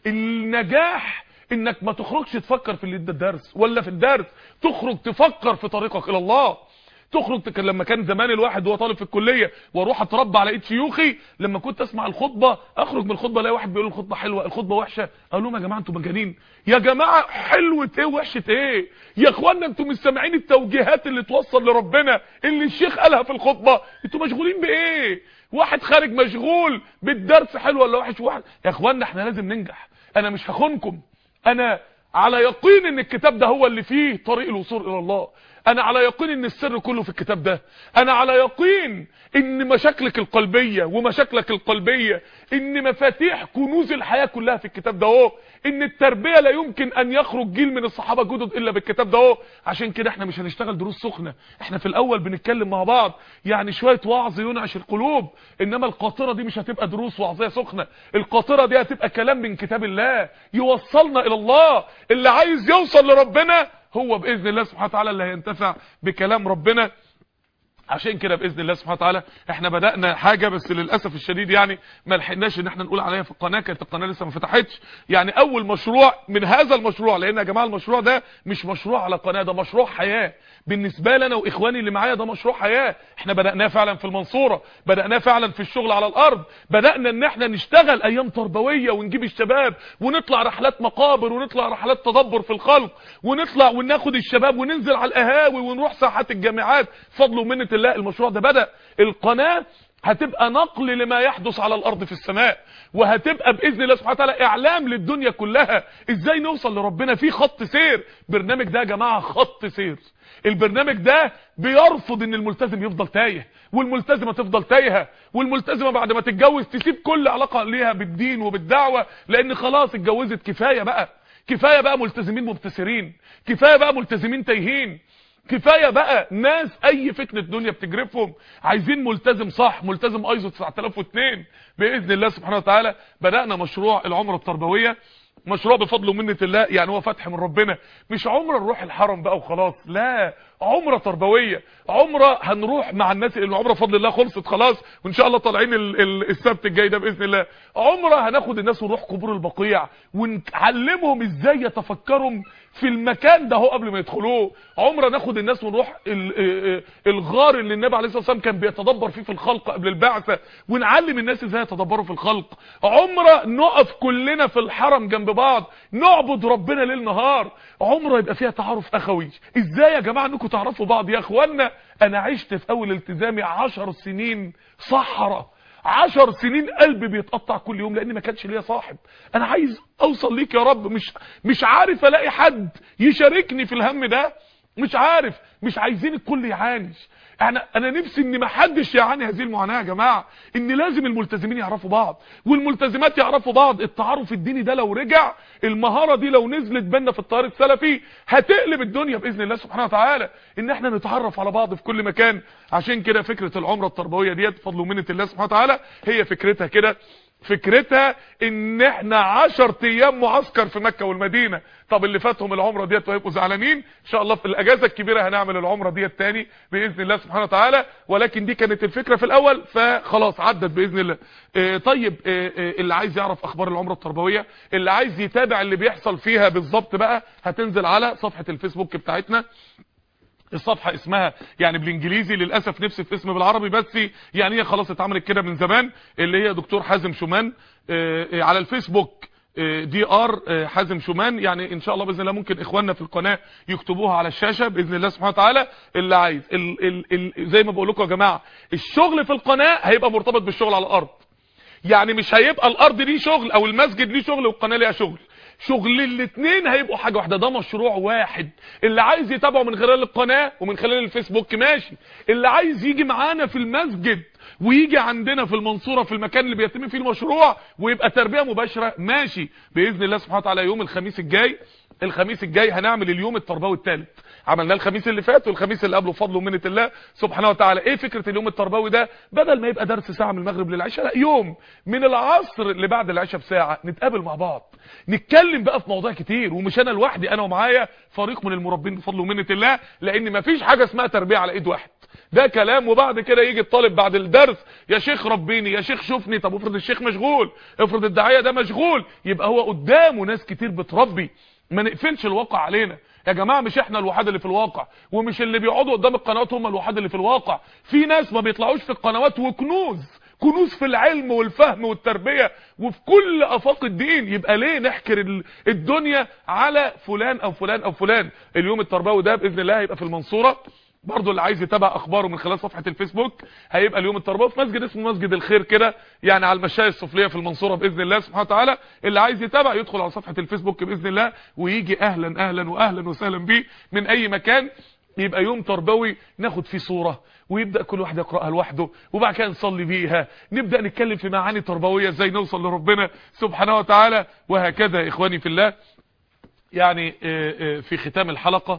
النجاح انك ما تخرجش تفكر في اللي ده الدرس ولا في الدرس تخرج تفكر في طريقك الى الله تخرج تك... لما كان زمان الواحد وهو طالب في الكليه واروح اتربى على ايد شيوخي لما كنت اسمع الخطبه اخرج من الخطبه الاقي واحد بيقول الخطبه حلوه الخطبه وحشه اقول لهم يا جماعه انتوا مجانين يا جماعه حلوه ايه وحشه ايه يا اخوانا انتوا مش سامعين التوجيهات اللي توصل لربنا اللي الشيخ قالها في الخطبه انتوا مشغولين بايه واحد خارج مشغول بالدرس حلو ولا وحش واحد يا اخوانا احنا لازم ننجح انا مش هخونكم انا على يقين ان الكتاب ده هو اللي فيه طريق الوصول الى الله انا على يقين ان السر كله في الكتاب ده انا على يقين ان مشاكلك القلبية ومشاكلك القلبية ان مفاتيح كنوز الحياة كلها في الكتاب ده اهو ان التربية لا يمكن ان يخرج جيل من الصحابة جدد الا بالكتاب ده اهو عشان كده احنا مش هنشتغل دروس سخنة احنا في الاول بنتكلم مع بعض يعني شوية وعظ ينعش القلوب انما القاطرة دي مش هتبقى دروس وعظية سخنة القاطرة دي هتبقى كلام من كتاب الله يوصلنا الى الله اللي عايز يوصل لربنا هو باذن الله سبحانه وتعالى اللي هينتفع بكلام ربنا عشان كده باذن الله سبحانه وتعالى احنا بدانا حاجه بس للاسف الشديد يعني ما لحقناش ان احنا نقول عليها في القناه كانت القناه لسه ما فتحتش يعني اول مشروع من هذا المشروع لان يا جماعه المشروع ده مش مشروع على قناه ده مشروع حياه بالنسبه لنا واخواني اللي معايا ده مشروع حياه احنا بداناه فعلا في المنصوره بداناه فعلا في الشغل على الارض بدانا ان احنا نشتغل ايام تربويه ونجيب الشباب ونطلع رحلات مقابر ونطلع رحلات تدبر في الخلق ونطلع وناخد الشباب وننزل على القهاوي ونروح ساحات الجامعات فضل ومنه الله المشروع ده بدأ القناة هتبقى نقل لما يحدث على الارض في السماء وهتبقى باذن الله سبحانه وتعالى اعلام للدنيا كلها ازاي نوصل لربنا في خط سير برنامج ده يا جماعه خط سير البرنامج ده بيرفض ان الملتزم يفضل تايه والملتزمه تفضل تايهه والملتزمه بعد ما تتجوز تسيب كل علاقه ليها بالدين وبالدعوه لان خلاص اتجوزت كفايه بقى كفايه بقى ملتزمين مبتسرين كفايه بقى ملتزمين تايهين كفايه بقى ناس اي فتنه دنيا بتجرفهم عايزين ملتزم صح ملتزم ايزو 9002 باذن الله سبحانه وتعالى بدانا مشروع العمره التربويه مشروع بفضل ومنه الله يعني هو فتح من ربنا مش عمره نروح الحرم بقى وخلاص لا عمره تربويه عمره هنروح مع الناس اللي العمره بفضل الله خلصت خلاص وان شاء الله طالعين السبت الجاي ده باذن الله عمره هناخد الناس ونروح قبور البقيع ونعلمهم ازاي يتفكروا في المكان ده هو قبل ما يدخلوه عمره ناخد الناس ونروح الغار اللي النبي عليه الصلاه والسلام كان بيتدبر فيه في الخلق قبل البعثه ونعلم الناس ازاي يتدبروا في الخلق عمره نقف كلنا في الحرم جنب بعض نعبد ربنا ليل نهار عمره يبقى فيها تعارف اخوي ازاي يا جماعه انكم تعرفوا بعض يا اخوانا انا عشت في اول التزامي عشر سنين صحراء عشر سنين قلبي بيتقطع كل يوم لان ما كانش ليا صاحب انا عايز اوصل ليك يا رب مش مش عارف الاقي حد يشاركني في الهم ده مش عارف مش عايزين الكل يعاني انا انا نفسي ان ما حدش يعاني هذه المعاناه يا جماعه ان لازم الملتزمين يعرفوا بعض والملتزمات يعرفوا بعض التعارف الديني ده لو رجع المهاره دي لو نزلت بينا في الطيار السلفي هتقلب الدنيا باذن الله سبحانه وتعالى ان احنا نتعرف على بعض في كل مكان عشان كده فكره العمره التربويه ديت بفضل ومنه الله سبحانه وتعالى هي فكرتها كده فكرتها ان احنا 10 ايام معسكر في مكة والمدينة طب اللي فاتهم العمرة ديت وهيبقوا زعلانين ان شاء الله في الاجازة الكبيرة هنعمل العمرة ديت تاني باذن الله سبحانه وتعالى ولكن دي كانت الفكرة في الاول فخلاص عدت باذن الله اه طيب اه اه اللي عايز يعرف اخبار العمرة التربوية اللي عايز يتابع اللي بيحصل فيها بالظبط بقى هتنزل على صفحة الفيسبوك بتاعتنا الصفحة اسمها يعني بالانجليزي للأسف نفسي في اسم بالعربي بس يعني هي خلاص اتعملت كده من زمان اللي هي دكتور حازم شومان اه على الفيسبوك اه دي ار اه حازم شومان يعني ان شاء الله باذن الله ممكن اخواننا في القناه يكتبوها على الشاشه باذن الله سبحانه وتعالى اللي عايز ال ال ال زي ما بقول لكم يا جماعه الشغل في القناه هيبقى مرتبط بالشغل على الارض يعني مش هيبقى الارض ليه شغل او المسجد ليه شغل والقناه ليها شغل شغل الاثنين هيبقوا حاجه واحده ده مشروع واحد اللي عايز يتابعه من خلال القناه ومن خلال الفيسبوك ماشي اللي عايز يجي معانا في المسجد ويجي عندنا في المنصورة في المكان اللي بيتم فيه المشروع ويبقى تربية مباشرة ماشي بإذن الله سبحانه وتعالى يوم الخميس الجاي الخميس الجاي هنعمل اليوم التربوي الثالث عملناه الخميس اللي فات والخميس اللي قبله بفضل ومنه الله سبحانه وتعالى ايه فكرة اليوم التربوي ده بدل ما يبقى درس ساعة من المغرب للعشاء لا يوم من العصر اللي بعد العشاء بساعة نتقابل مع بعض نتكلم بقى في مواضيع كتير ومش انا لوحدي انا ومعايا فريق من المربين بفضل ومنه الله لان مفيش حاجة اسمها تربية على ايد واحد ده كلام وبعد كده يجي الطالب بعد الدرس يا شيخ ربيني يا شيخ شوفني طب افرض الشيخ مشغول افرض الداعيه ده مشغول يبقى هو قدامه ناس كتير بتربي ما نقفلش الواقع علينا يا جماعه مش احنا الوحيد اللي في الواقع ومش اللي بيقعدوا قدام القنوات هم الوحيد اللي في الواقع في ناس ما بيطلعوش في القنوات وكنوز كنوز في العلم والفهم والتربية وفي كل افاق الدين يبقى ليه نحكر الدنيا على فلان او فلان او فلان اليوم التربوي ده باذن الله هيبقى في المنصوره برضو اللي عايز يتابع اخباره من خلال صفحة الفيسبوك هيبقى اليوم التربوي في مسجد اسمه مسجد الخير كده يعني على المشاية السفلية في المنصورة باذن الله سبحانه وتعالى اللي عايز يتابع يدخل على صفحة الفيسبوك باذن الله ويجي اهلا اهلا واهلا وسهلا بيه من اي مكان يبقى يوم تربوي ناخد فيه صورة ويبدأ كل واحد يقرأها لوحده وبعد كده نصلي بيها نبدأ نتكلم في معاني تربوية ازاي نوصل لربنا سبحانه وتعالى وهكذا يا اخواني في الله يعني في ختام الحلقة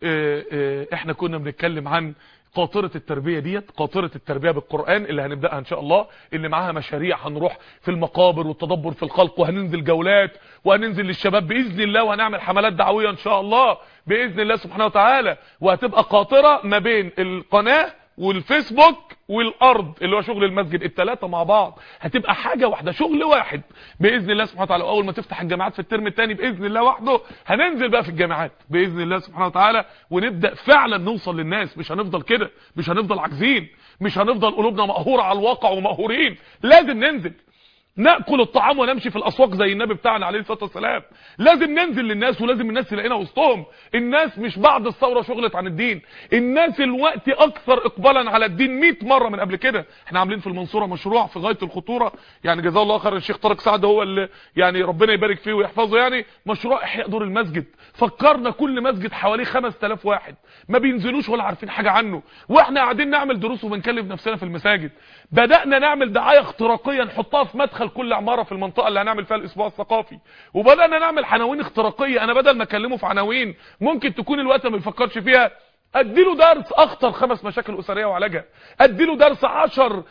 احنا كنا بنتكلم عن قاطرة التربية ديت قاطرة التربية بالقرآن اللي هنبدأها ان شاء الله اللي معاها مشاريع هنروح في المقابر والتدبر في الخلق وهننزل جولات وهننزل للشباب بإذن الله وهنعمل حملات دعوية ان شاء الله بإذن الله سبحانه وتعالى وهتبقى قاطرة ما بين القناة والفيسبوك والارض اللي هو شغل المسجد الثلاثه مع بعض هتبقى حاجه واحده شغل واحد باذن الله سبحانه وتعالى اول ما تفتح الجامعات في الترم الثاني باذن الله وحده هننزل بقى في الجامعات باذن الله سبحانه وتعالى ونبدا فعلا نوصل للناس مش هنفضل كده مش هنفضل عاجزين مش هنفضل قلوبنا مقهوره على الواقع ومقهورين لازم ننزل ناكل الطعام ونمشي في الاسواق زي النبي بتاعنا عليه الصلاه والسلام لازم ننزل للناس ولازم الناس تلاقينا وسطهم الناس مش بعد الثوره شغلت عن الدين الناس الوقت اكثر اقبالا على الدين 100 مره من قبل كده احنا عاملين في المنصوره مشروع في غايه الخطوره يعني جزاه الله خير الشيخ طارق سعد هو اللي يعني ربنا يبارك فيه ويحفظه يعني مشروع احياء دور المسجد فكرنا كل مسجد حواليه 5000 واحد ما بينزلوش ولا عارفين حاجه عنه واحنا قاعدين نعمل دروس وبنكلم نفسنا في المساجد بدانا نعمل دعايه اختراقيه نحطها في مدخل كل عماره في المنطقه اللي هنعمل فيها الاسبوع الثقافي وبدانا نعمل عناوين اختراقيه انا بدل ما اكلمه في عناوين ممكن تكون الوقت ما بيفكرش فيها اديله درس اخطر خمس مشاكل اسريه وعلاجها اديله درس 10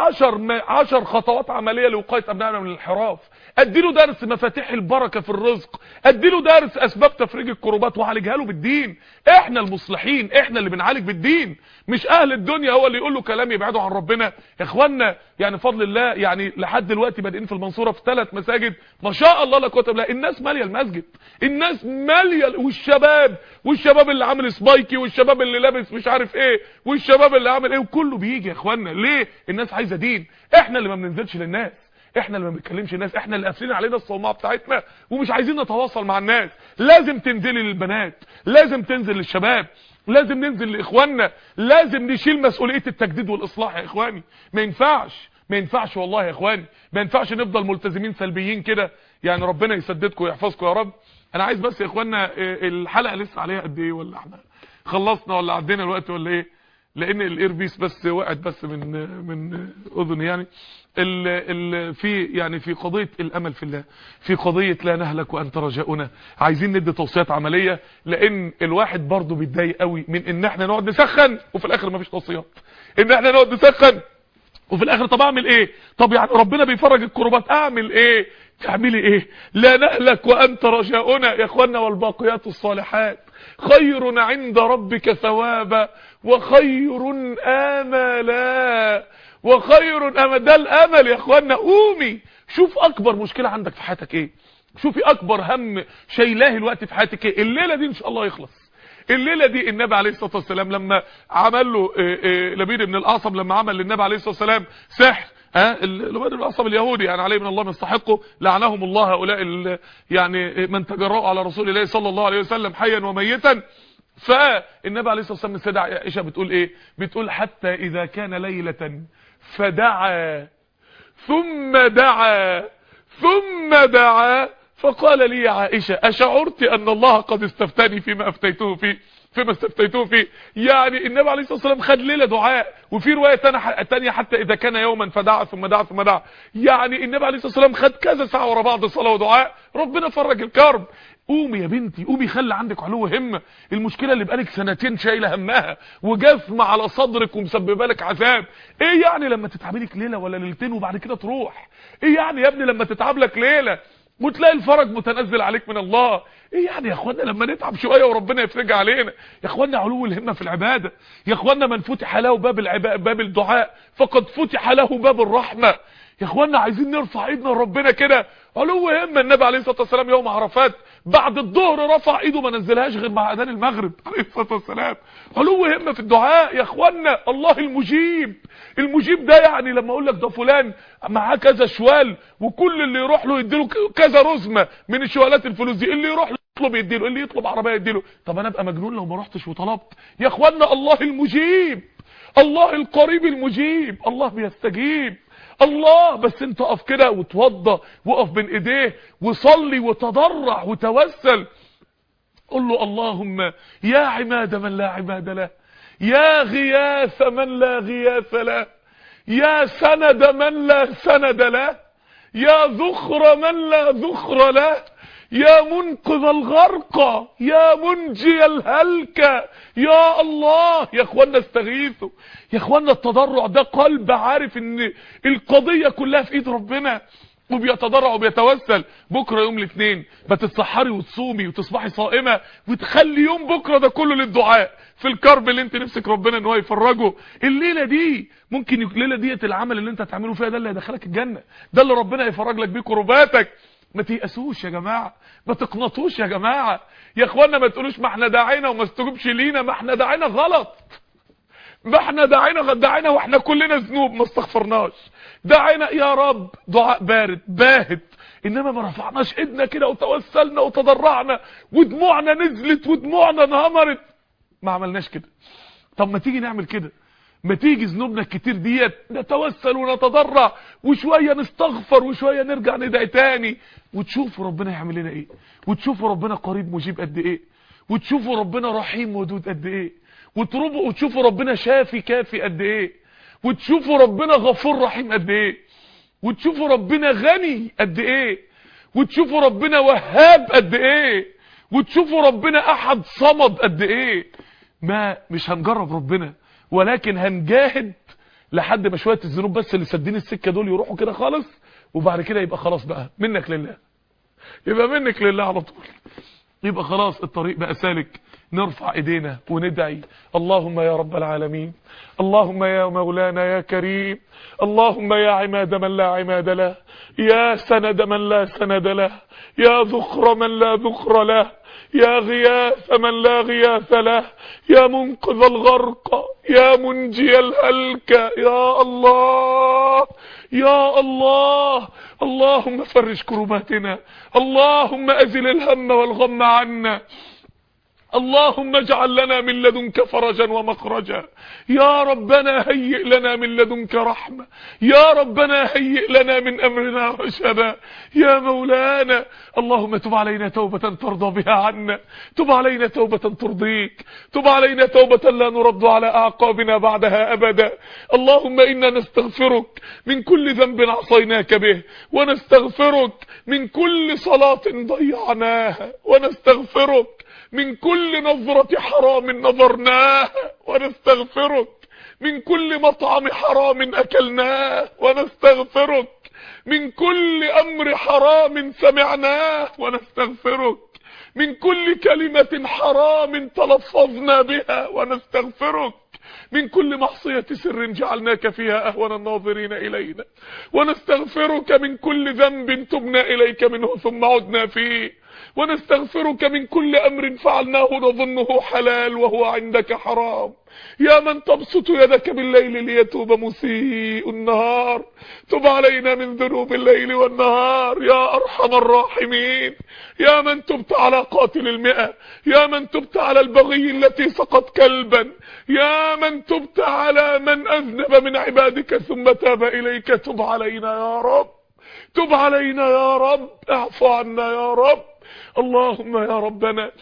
10 10 خطوات عمليه لوقايه ابنائنا من الانحراف اديله درس مفاتيح البركه في الرزق اديله درس اسباب تفريج الكروبات وعالجها له بالدين احنا المصلحين احنا اللي بنعالج بالدين مش اهل الدنيا هو اللي يقول له كلام يبعده عن ربنا يا اخوانا يعني فضل الله يعني لحد دلوقتي بادئين في المنصوره في ثلاث مساجد ما شاء الله لا قوه الا بالله الناس ماليه المسجد الناس ماليه والشباب والشباب اللي عامل سبايكي والشباب اللي لابس مش عارف ايه والشباب اللي عامل ايه وكله بيجي يا اخوانا ليه الناس عايزه دين احنا اللي ما بننزلش للناس احنا اللي ما بنتكلمش الناس احنا اللي قافلين علينا الصومعه بتاعتنا ومش عايزين نتواصل مع الناس لازم تنزلي للبنات لازم تنزل للشباب لازم ننزل لاخواننا لازم نشيل مسؤوليه التجديد والاصلاح يا اخواني ما ينفعش ما ينفعش والله يا اخواني ما ينفعش نفضل ملتزمين سلبيين كده يعني ربنا يسددكم ويحفظكم يا رب انا عايز بس يا اخواننا الحلقه لسه عليها قد ايه ولا احنا خلصنا ولا عدينا الوقت ولا ايه لان الايربيس بس وقعت بس من من اذني يعني ال ال في يعني في قضيه الامل في الله في قضيه لا نهلك وانت رجاؤنا عايزين ندي توصيات عمليه لان الواحد برضه بيتضايق قوي من ان احنا نقعد نسخن وفي الاخر مفيش توصيات ان احنا نقعد نسخن وفي الاخر طب اعمل ايه طب يعني ربنا بيفرج الكربات اعمل ايه تعملي ايه لا نهلك وانت رجاؤنا يا اخوانا والباقيات الصالحات خير عند ربك ثوابا وخير املا وخير امل ده الامل يا اخوانا قومي شوف اكبر مشكلة عندك في حياتك ايه شوفي اكبر هم شايلاه الوقت في حياتك ايه الليلة دي ان شاء الله يخلص الليله دي النبي عليه الصلاه والسلام لما عمل له لبيد بن الاعصم لما عمل للنبي عليه الصلاه والسلام سحر ها لبيد بن الاعصم اليهودي يعني عليه من الله ما يستحقوا لعنهم الله هؤلاء يعني من تجرؤوا على رسول الله صلى الله عليه وسلم حيا وميتا فالنبي عليه الصلاه والسلام السيده عائشه بتقول ايه بتقول حتى اذا كان ليله فدعا ثم دعا ثم دعا فقال لي يا عائشة أشعرت أن الله قد استفتاني فيما أفتيته فيه فيما استفتيته فيه يعني النبي عليه الصلاة والسلام خد ليلة دعاء وفي رواية تانية حتى إذا كان يوما فدعا ثم دعا ثم دعا يعني النبي عليه الصلاة والسلام خد كذا ساعة ورا بعض صلاة ودعاء ربنا فرج الكرب قومي يا بنتي قومي خلي عندك علو همه المشكله اللي بقالك سنتين شايله همها وجاثمه على صدرك ومسببه لك عذاب ايه يعني لما تتعب لك ليله ولا ليلتين وبعد كده تروح ايه يعني يا ابني لما تتعب لك ليله وتلاقي الفرج متنزل عليك من الله ايه يعني يا اخوانا لما نتعب شويه وربنا يفرج علينا يا اخوانا علو الهمه في العباده يا اخوانا من فتح له باب العباده باب الدعاء فقد فتح له باب الرحمه يا اخوانا عايزين نرفع ايدنا لربنا كده علو همه النبي عليه الصلاه والسلام يوم عرفات بعد الظهر رفع ايده ما نزلهاش غير مع اذان المغرب عليه الصلاه والسلام علو همه في الدعاء يا اخوانا الله المجيب المجيب ده يعني لما اقول لك ده فلان معاه كذا شوال وكل اللي يروح له يديله كذا رزمه من الشوالات الفلوس دي اللي يروح له يطلب يديله اللي يطلب عربيه يديله طب انا ابقى مجنون لو ما رحتش وطلبت يا اخوانا الله المجيب الله القريب المجيب الله بيستجيب الله بس انت اقف كده وتوضى وقف بين ايديه وصلي وتضرع وتوسل قل له اللهم يا عماد من لا عماد له يا غياث من لا غياث له يا سند من لا سند له يا ذخر من لا ذخر له يا منقذ الغرق يا منجي الهلك يا الله يا اخوانا استغيثوا يا اخوانا التضرع ده قلب عارف ان القضية كلها في ايد ربنا وبيتضرع وبيتوسل بكرة يوم الاثنين بتتسحري وتصومي وتصبحي صائمة وتخلي يوم بكرة ده كله للدعاء في الكرب اللي انت نفسك ربنا ان هو يفرجه الليلة دي ممكن الليلة ديت العمل اللي انت هتعمله فيها ده اللي هيدخلك الجنة ده اللي ربنا يفرج لك بيه كرباتك ما تيأسوش يا جماعة ما تقنطوش يا جماعة يا اخوانا ما تقولوش ما احنا داعينا وما استجوبش لينا ما احنا داعينا غلط ما احنا داعينا داعينا واحنا كلنا ذنوب ما استغفرناش داعينا يا رب دعاء بارد باهت انما ما رفعناش ايدنا كده وتوسلنا وتضرعنا ودموعنا نزلت ودموعنا انهمرت ما عملناش كده طب ما تيجي نعمل كده ما تيجي ذنوبنا الكتير ديت نتوسل ونتضرع وشوية نستغفر وشوية نرجع ندعي تاني وتشوفوا ربنا يعمل لنا ايه وتشوفوا ربنا قريب مجيب قد ايه وتشوفوا ربنا رحيم ودود قد ايه وتربوا وتشوفوا ربنا شافي كافي قد ايه وتشوفوا ربنا غفور رحيم قد ايه وتشوفوا ربنا غني قد ايه وتشوفوا ربنا وهاب قد ايه وتشوفوا ربنا احد صمد قد ايه ما مش هنجرب ربنا ولكن هنجاهد لحد ما شويه الذنوب بس اللي سدين السكه دول يروحوا كده خالص وبعد كده يبقى خلاص بقى منك لله يبقى منك لله على طول يبقى خلاص الطريق بقى سالك نرفع ايدينا وندعي اللهم يا رب العالمين اللهم يا مولانا يا كريم اللهم يا عماد من لا عماد له يا سند من لا سند له يا ذخر من لا ذخر له يا غياث من لا غياث له يا منقذ الغرق يا منجي الهلك يا الله يا الله اللهم فرج كرباتنا اللهم أزل الهم والغم عنا اللهم اجعل لنا من لدنك فرجا ومخرجا يا ربنا هيئ لنا من لدنك رحمة يا ربنا هيئ لنا من أمرنا رشدا يا مولانا اللهم تب علينا توبة ترضى بها عنا تب علينا توبة ترضيك تب علينا توبة لا نرد على أعقابنا بعدها أبدا اللهم إنا نستغفرك من كل ذنب عصيناك به ونستغفرك من كل صلاة ضيعناها ونستغفرك من كل نظرة حرام نظرناها ونستغفرك من كل مطعم حرام أكلناه ونستغفرك من كل أمر حرام سمعناه ونستغفرك من كل كلمة حرام تلفظنا بها ونستغفرك من كل معصية سر جعلناك فيها أهون الناظرين إلينا ونستغفرك من كل ذنب تبنا إليك منه ثم عدنا فيه ونستغفرك من كل أمر فعلناه نظنه حلال وهو عندك حرام يا من تبسط يدك بالليل ليتوب مسيء النهار تب علينا من ذنوب الليل والنهار يا أرحم الراحمين يا من تبت على قاتل المئة يا من تبت على البغي التي سقط كلبا يا من تبت على من أذنب من عبادك ثم تاب إليك تب علينا يا رب تب علينا يا رب اعفو عنا يا رب اللهم يا ربنا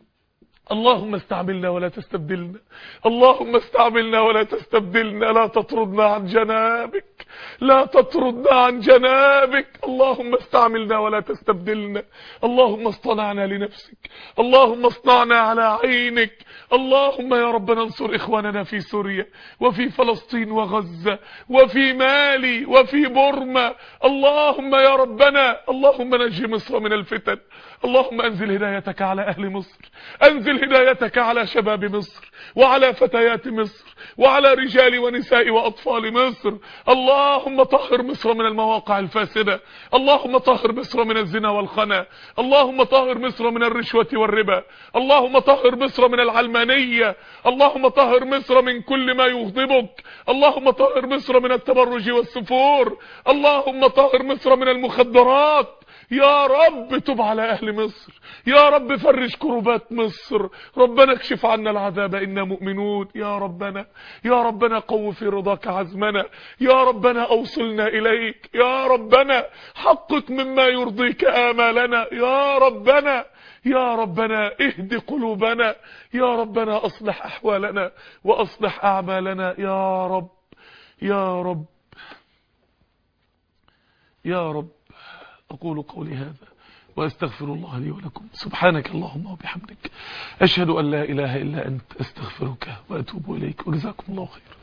اللهم استعملنا ولا تستبدلنا اللهم استعملنا ولا تستبدلنا لا تطردنا عن جنابك لا تطردنا عن جنابك اللهم استعملنا ولا تستبدلنا اللهم اصطنعنا لنفسك اللهم اصنعنا على عينك اللهم يا ربنا انصر إخواننا في سوريا وفي فلسطين وغزة وفي مالي وفي بورما اللهم يا ربنا اللهم نجي مصر من الفتن اللهم انزل هدايتك على أهل مصر انزل هدايتك على شباب مصر وعلى فتيات مصر وعلى رجال ونساء وأطفال مصر اللهم طهر مصر من المواقع الفاسدة اللهم طهر مصر من الزنا والخنا اللهم طهر مصر من الرشوة والربا اللهم طهر مصر من العلمانية اللهم طهر مصر من كل ما يغضبك اللهم طهر مصر من التبرج والسفور اللهم طهر مصر من المخدرات يا رب تب على أهل مصر يا رب فرج كربات مصر ربنا اكشف عنا العذاب إنا مؤمنون يا ربنا يا ربنا قو في رضاك عزمنا يا ربنا أوصلنا إليك يا ربنا حقق مما يرضيك آمالنا يا ربنا يا ربنا اهد قلوبنا يا ربنا اصلح احوالنا واصلح اعمالنا يا رب يا رب يا رب اقول قولي هذا واستغفر الله لي ولكم سبحانك اللهم وبحمدك اشهد ان لا اله الا انت استغفرك واتوب اليك وجزاكم الله خيرا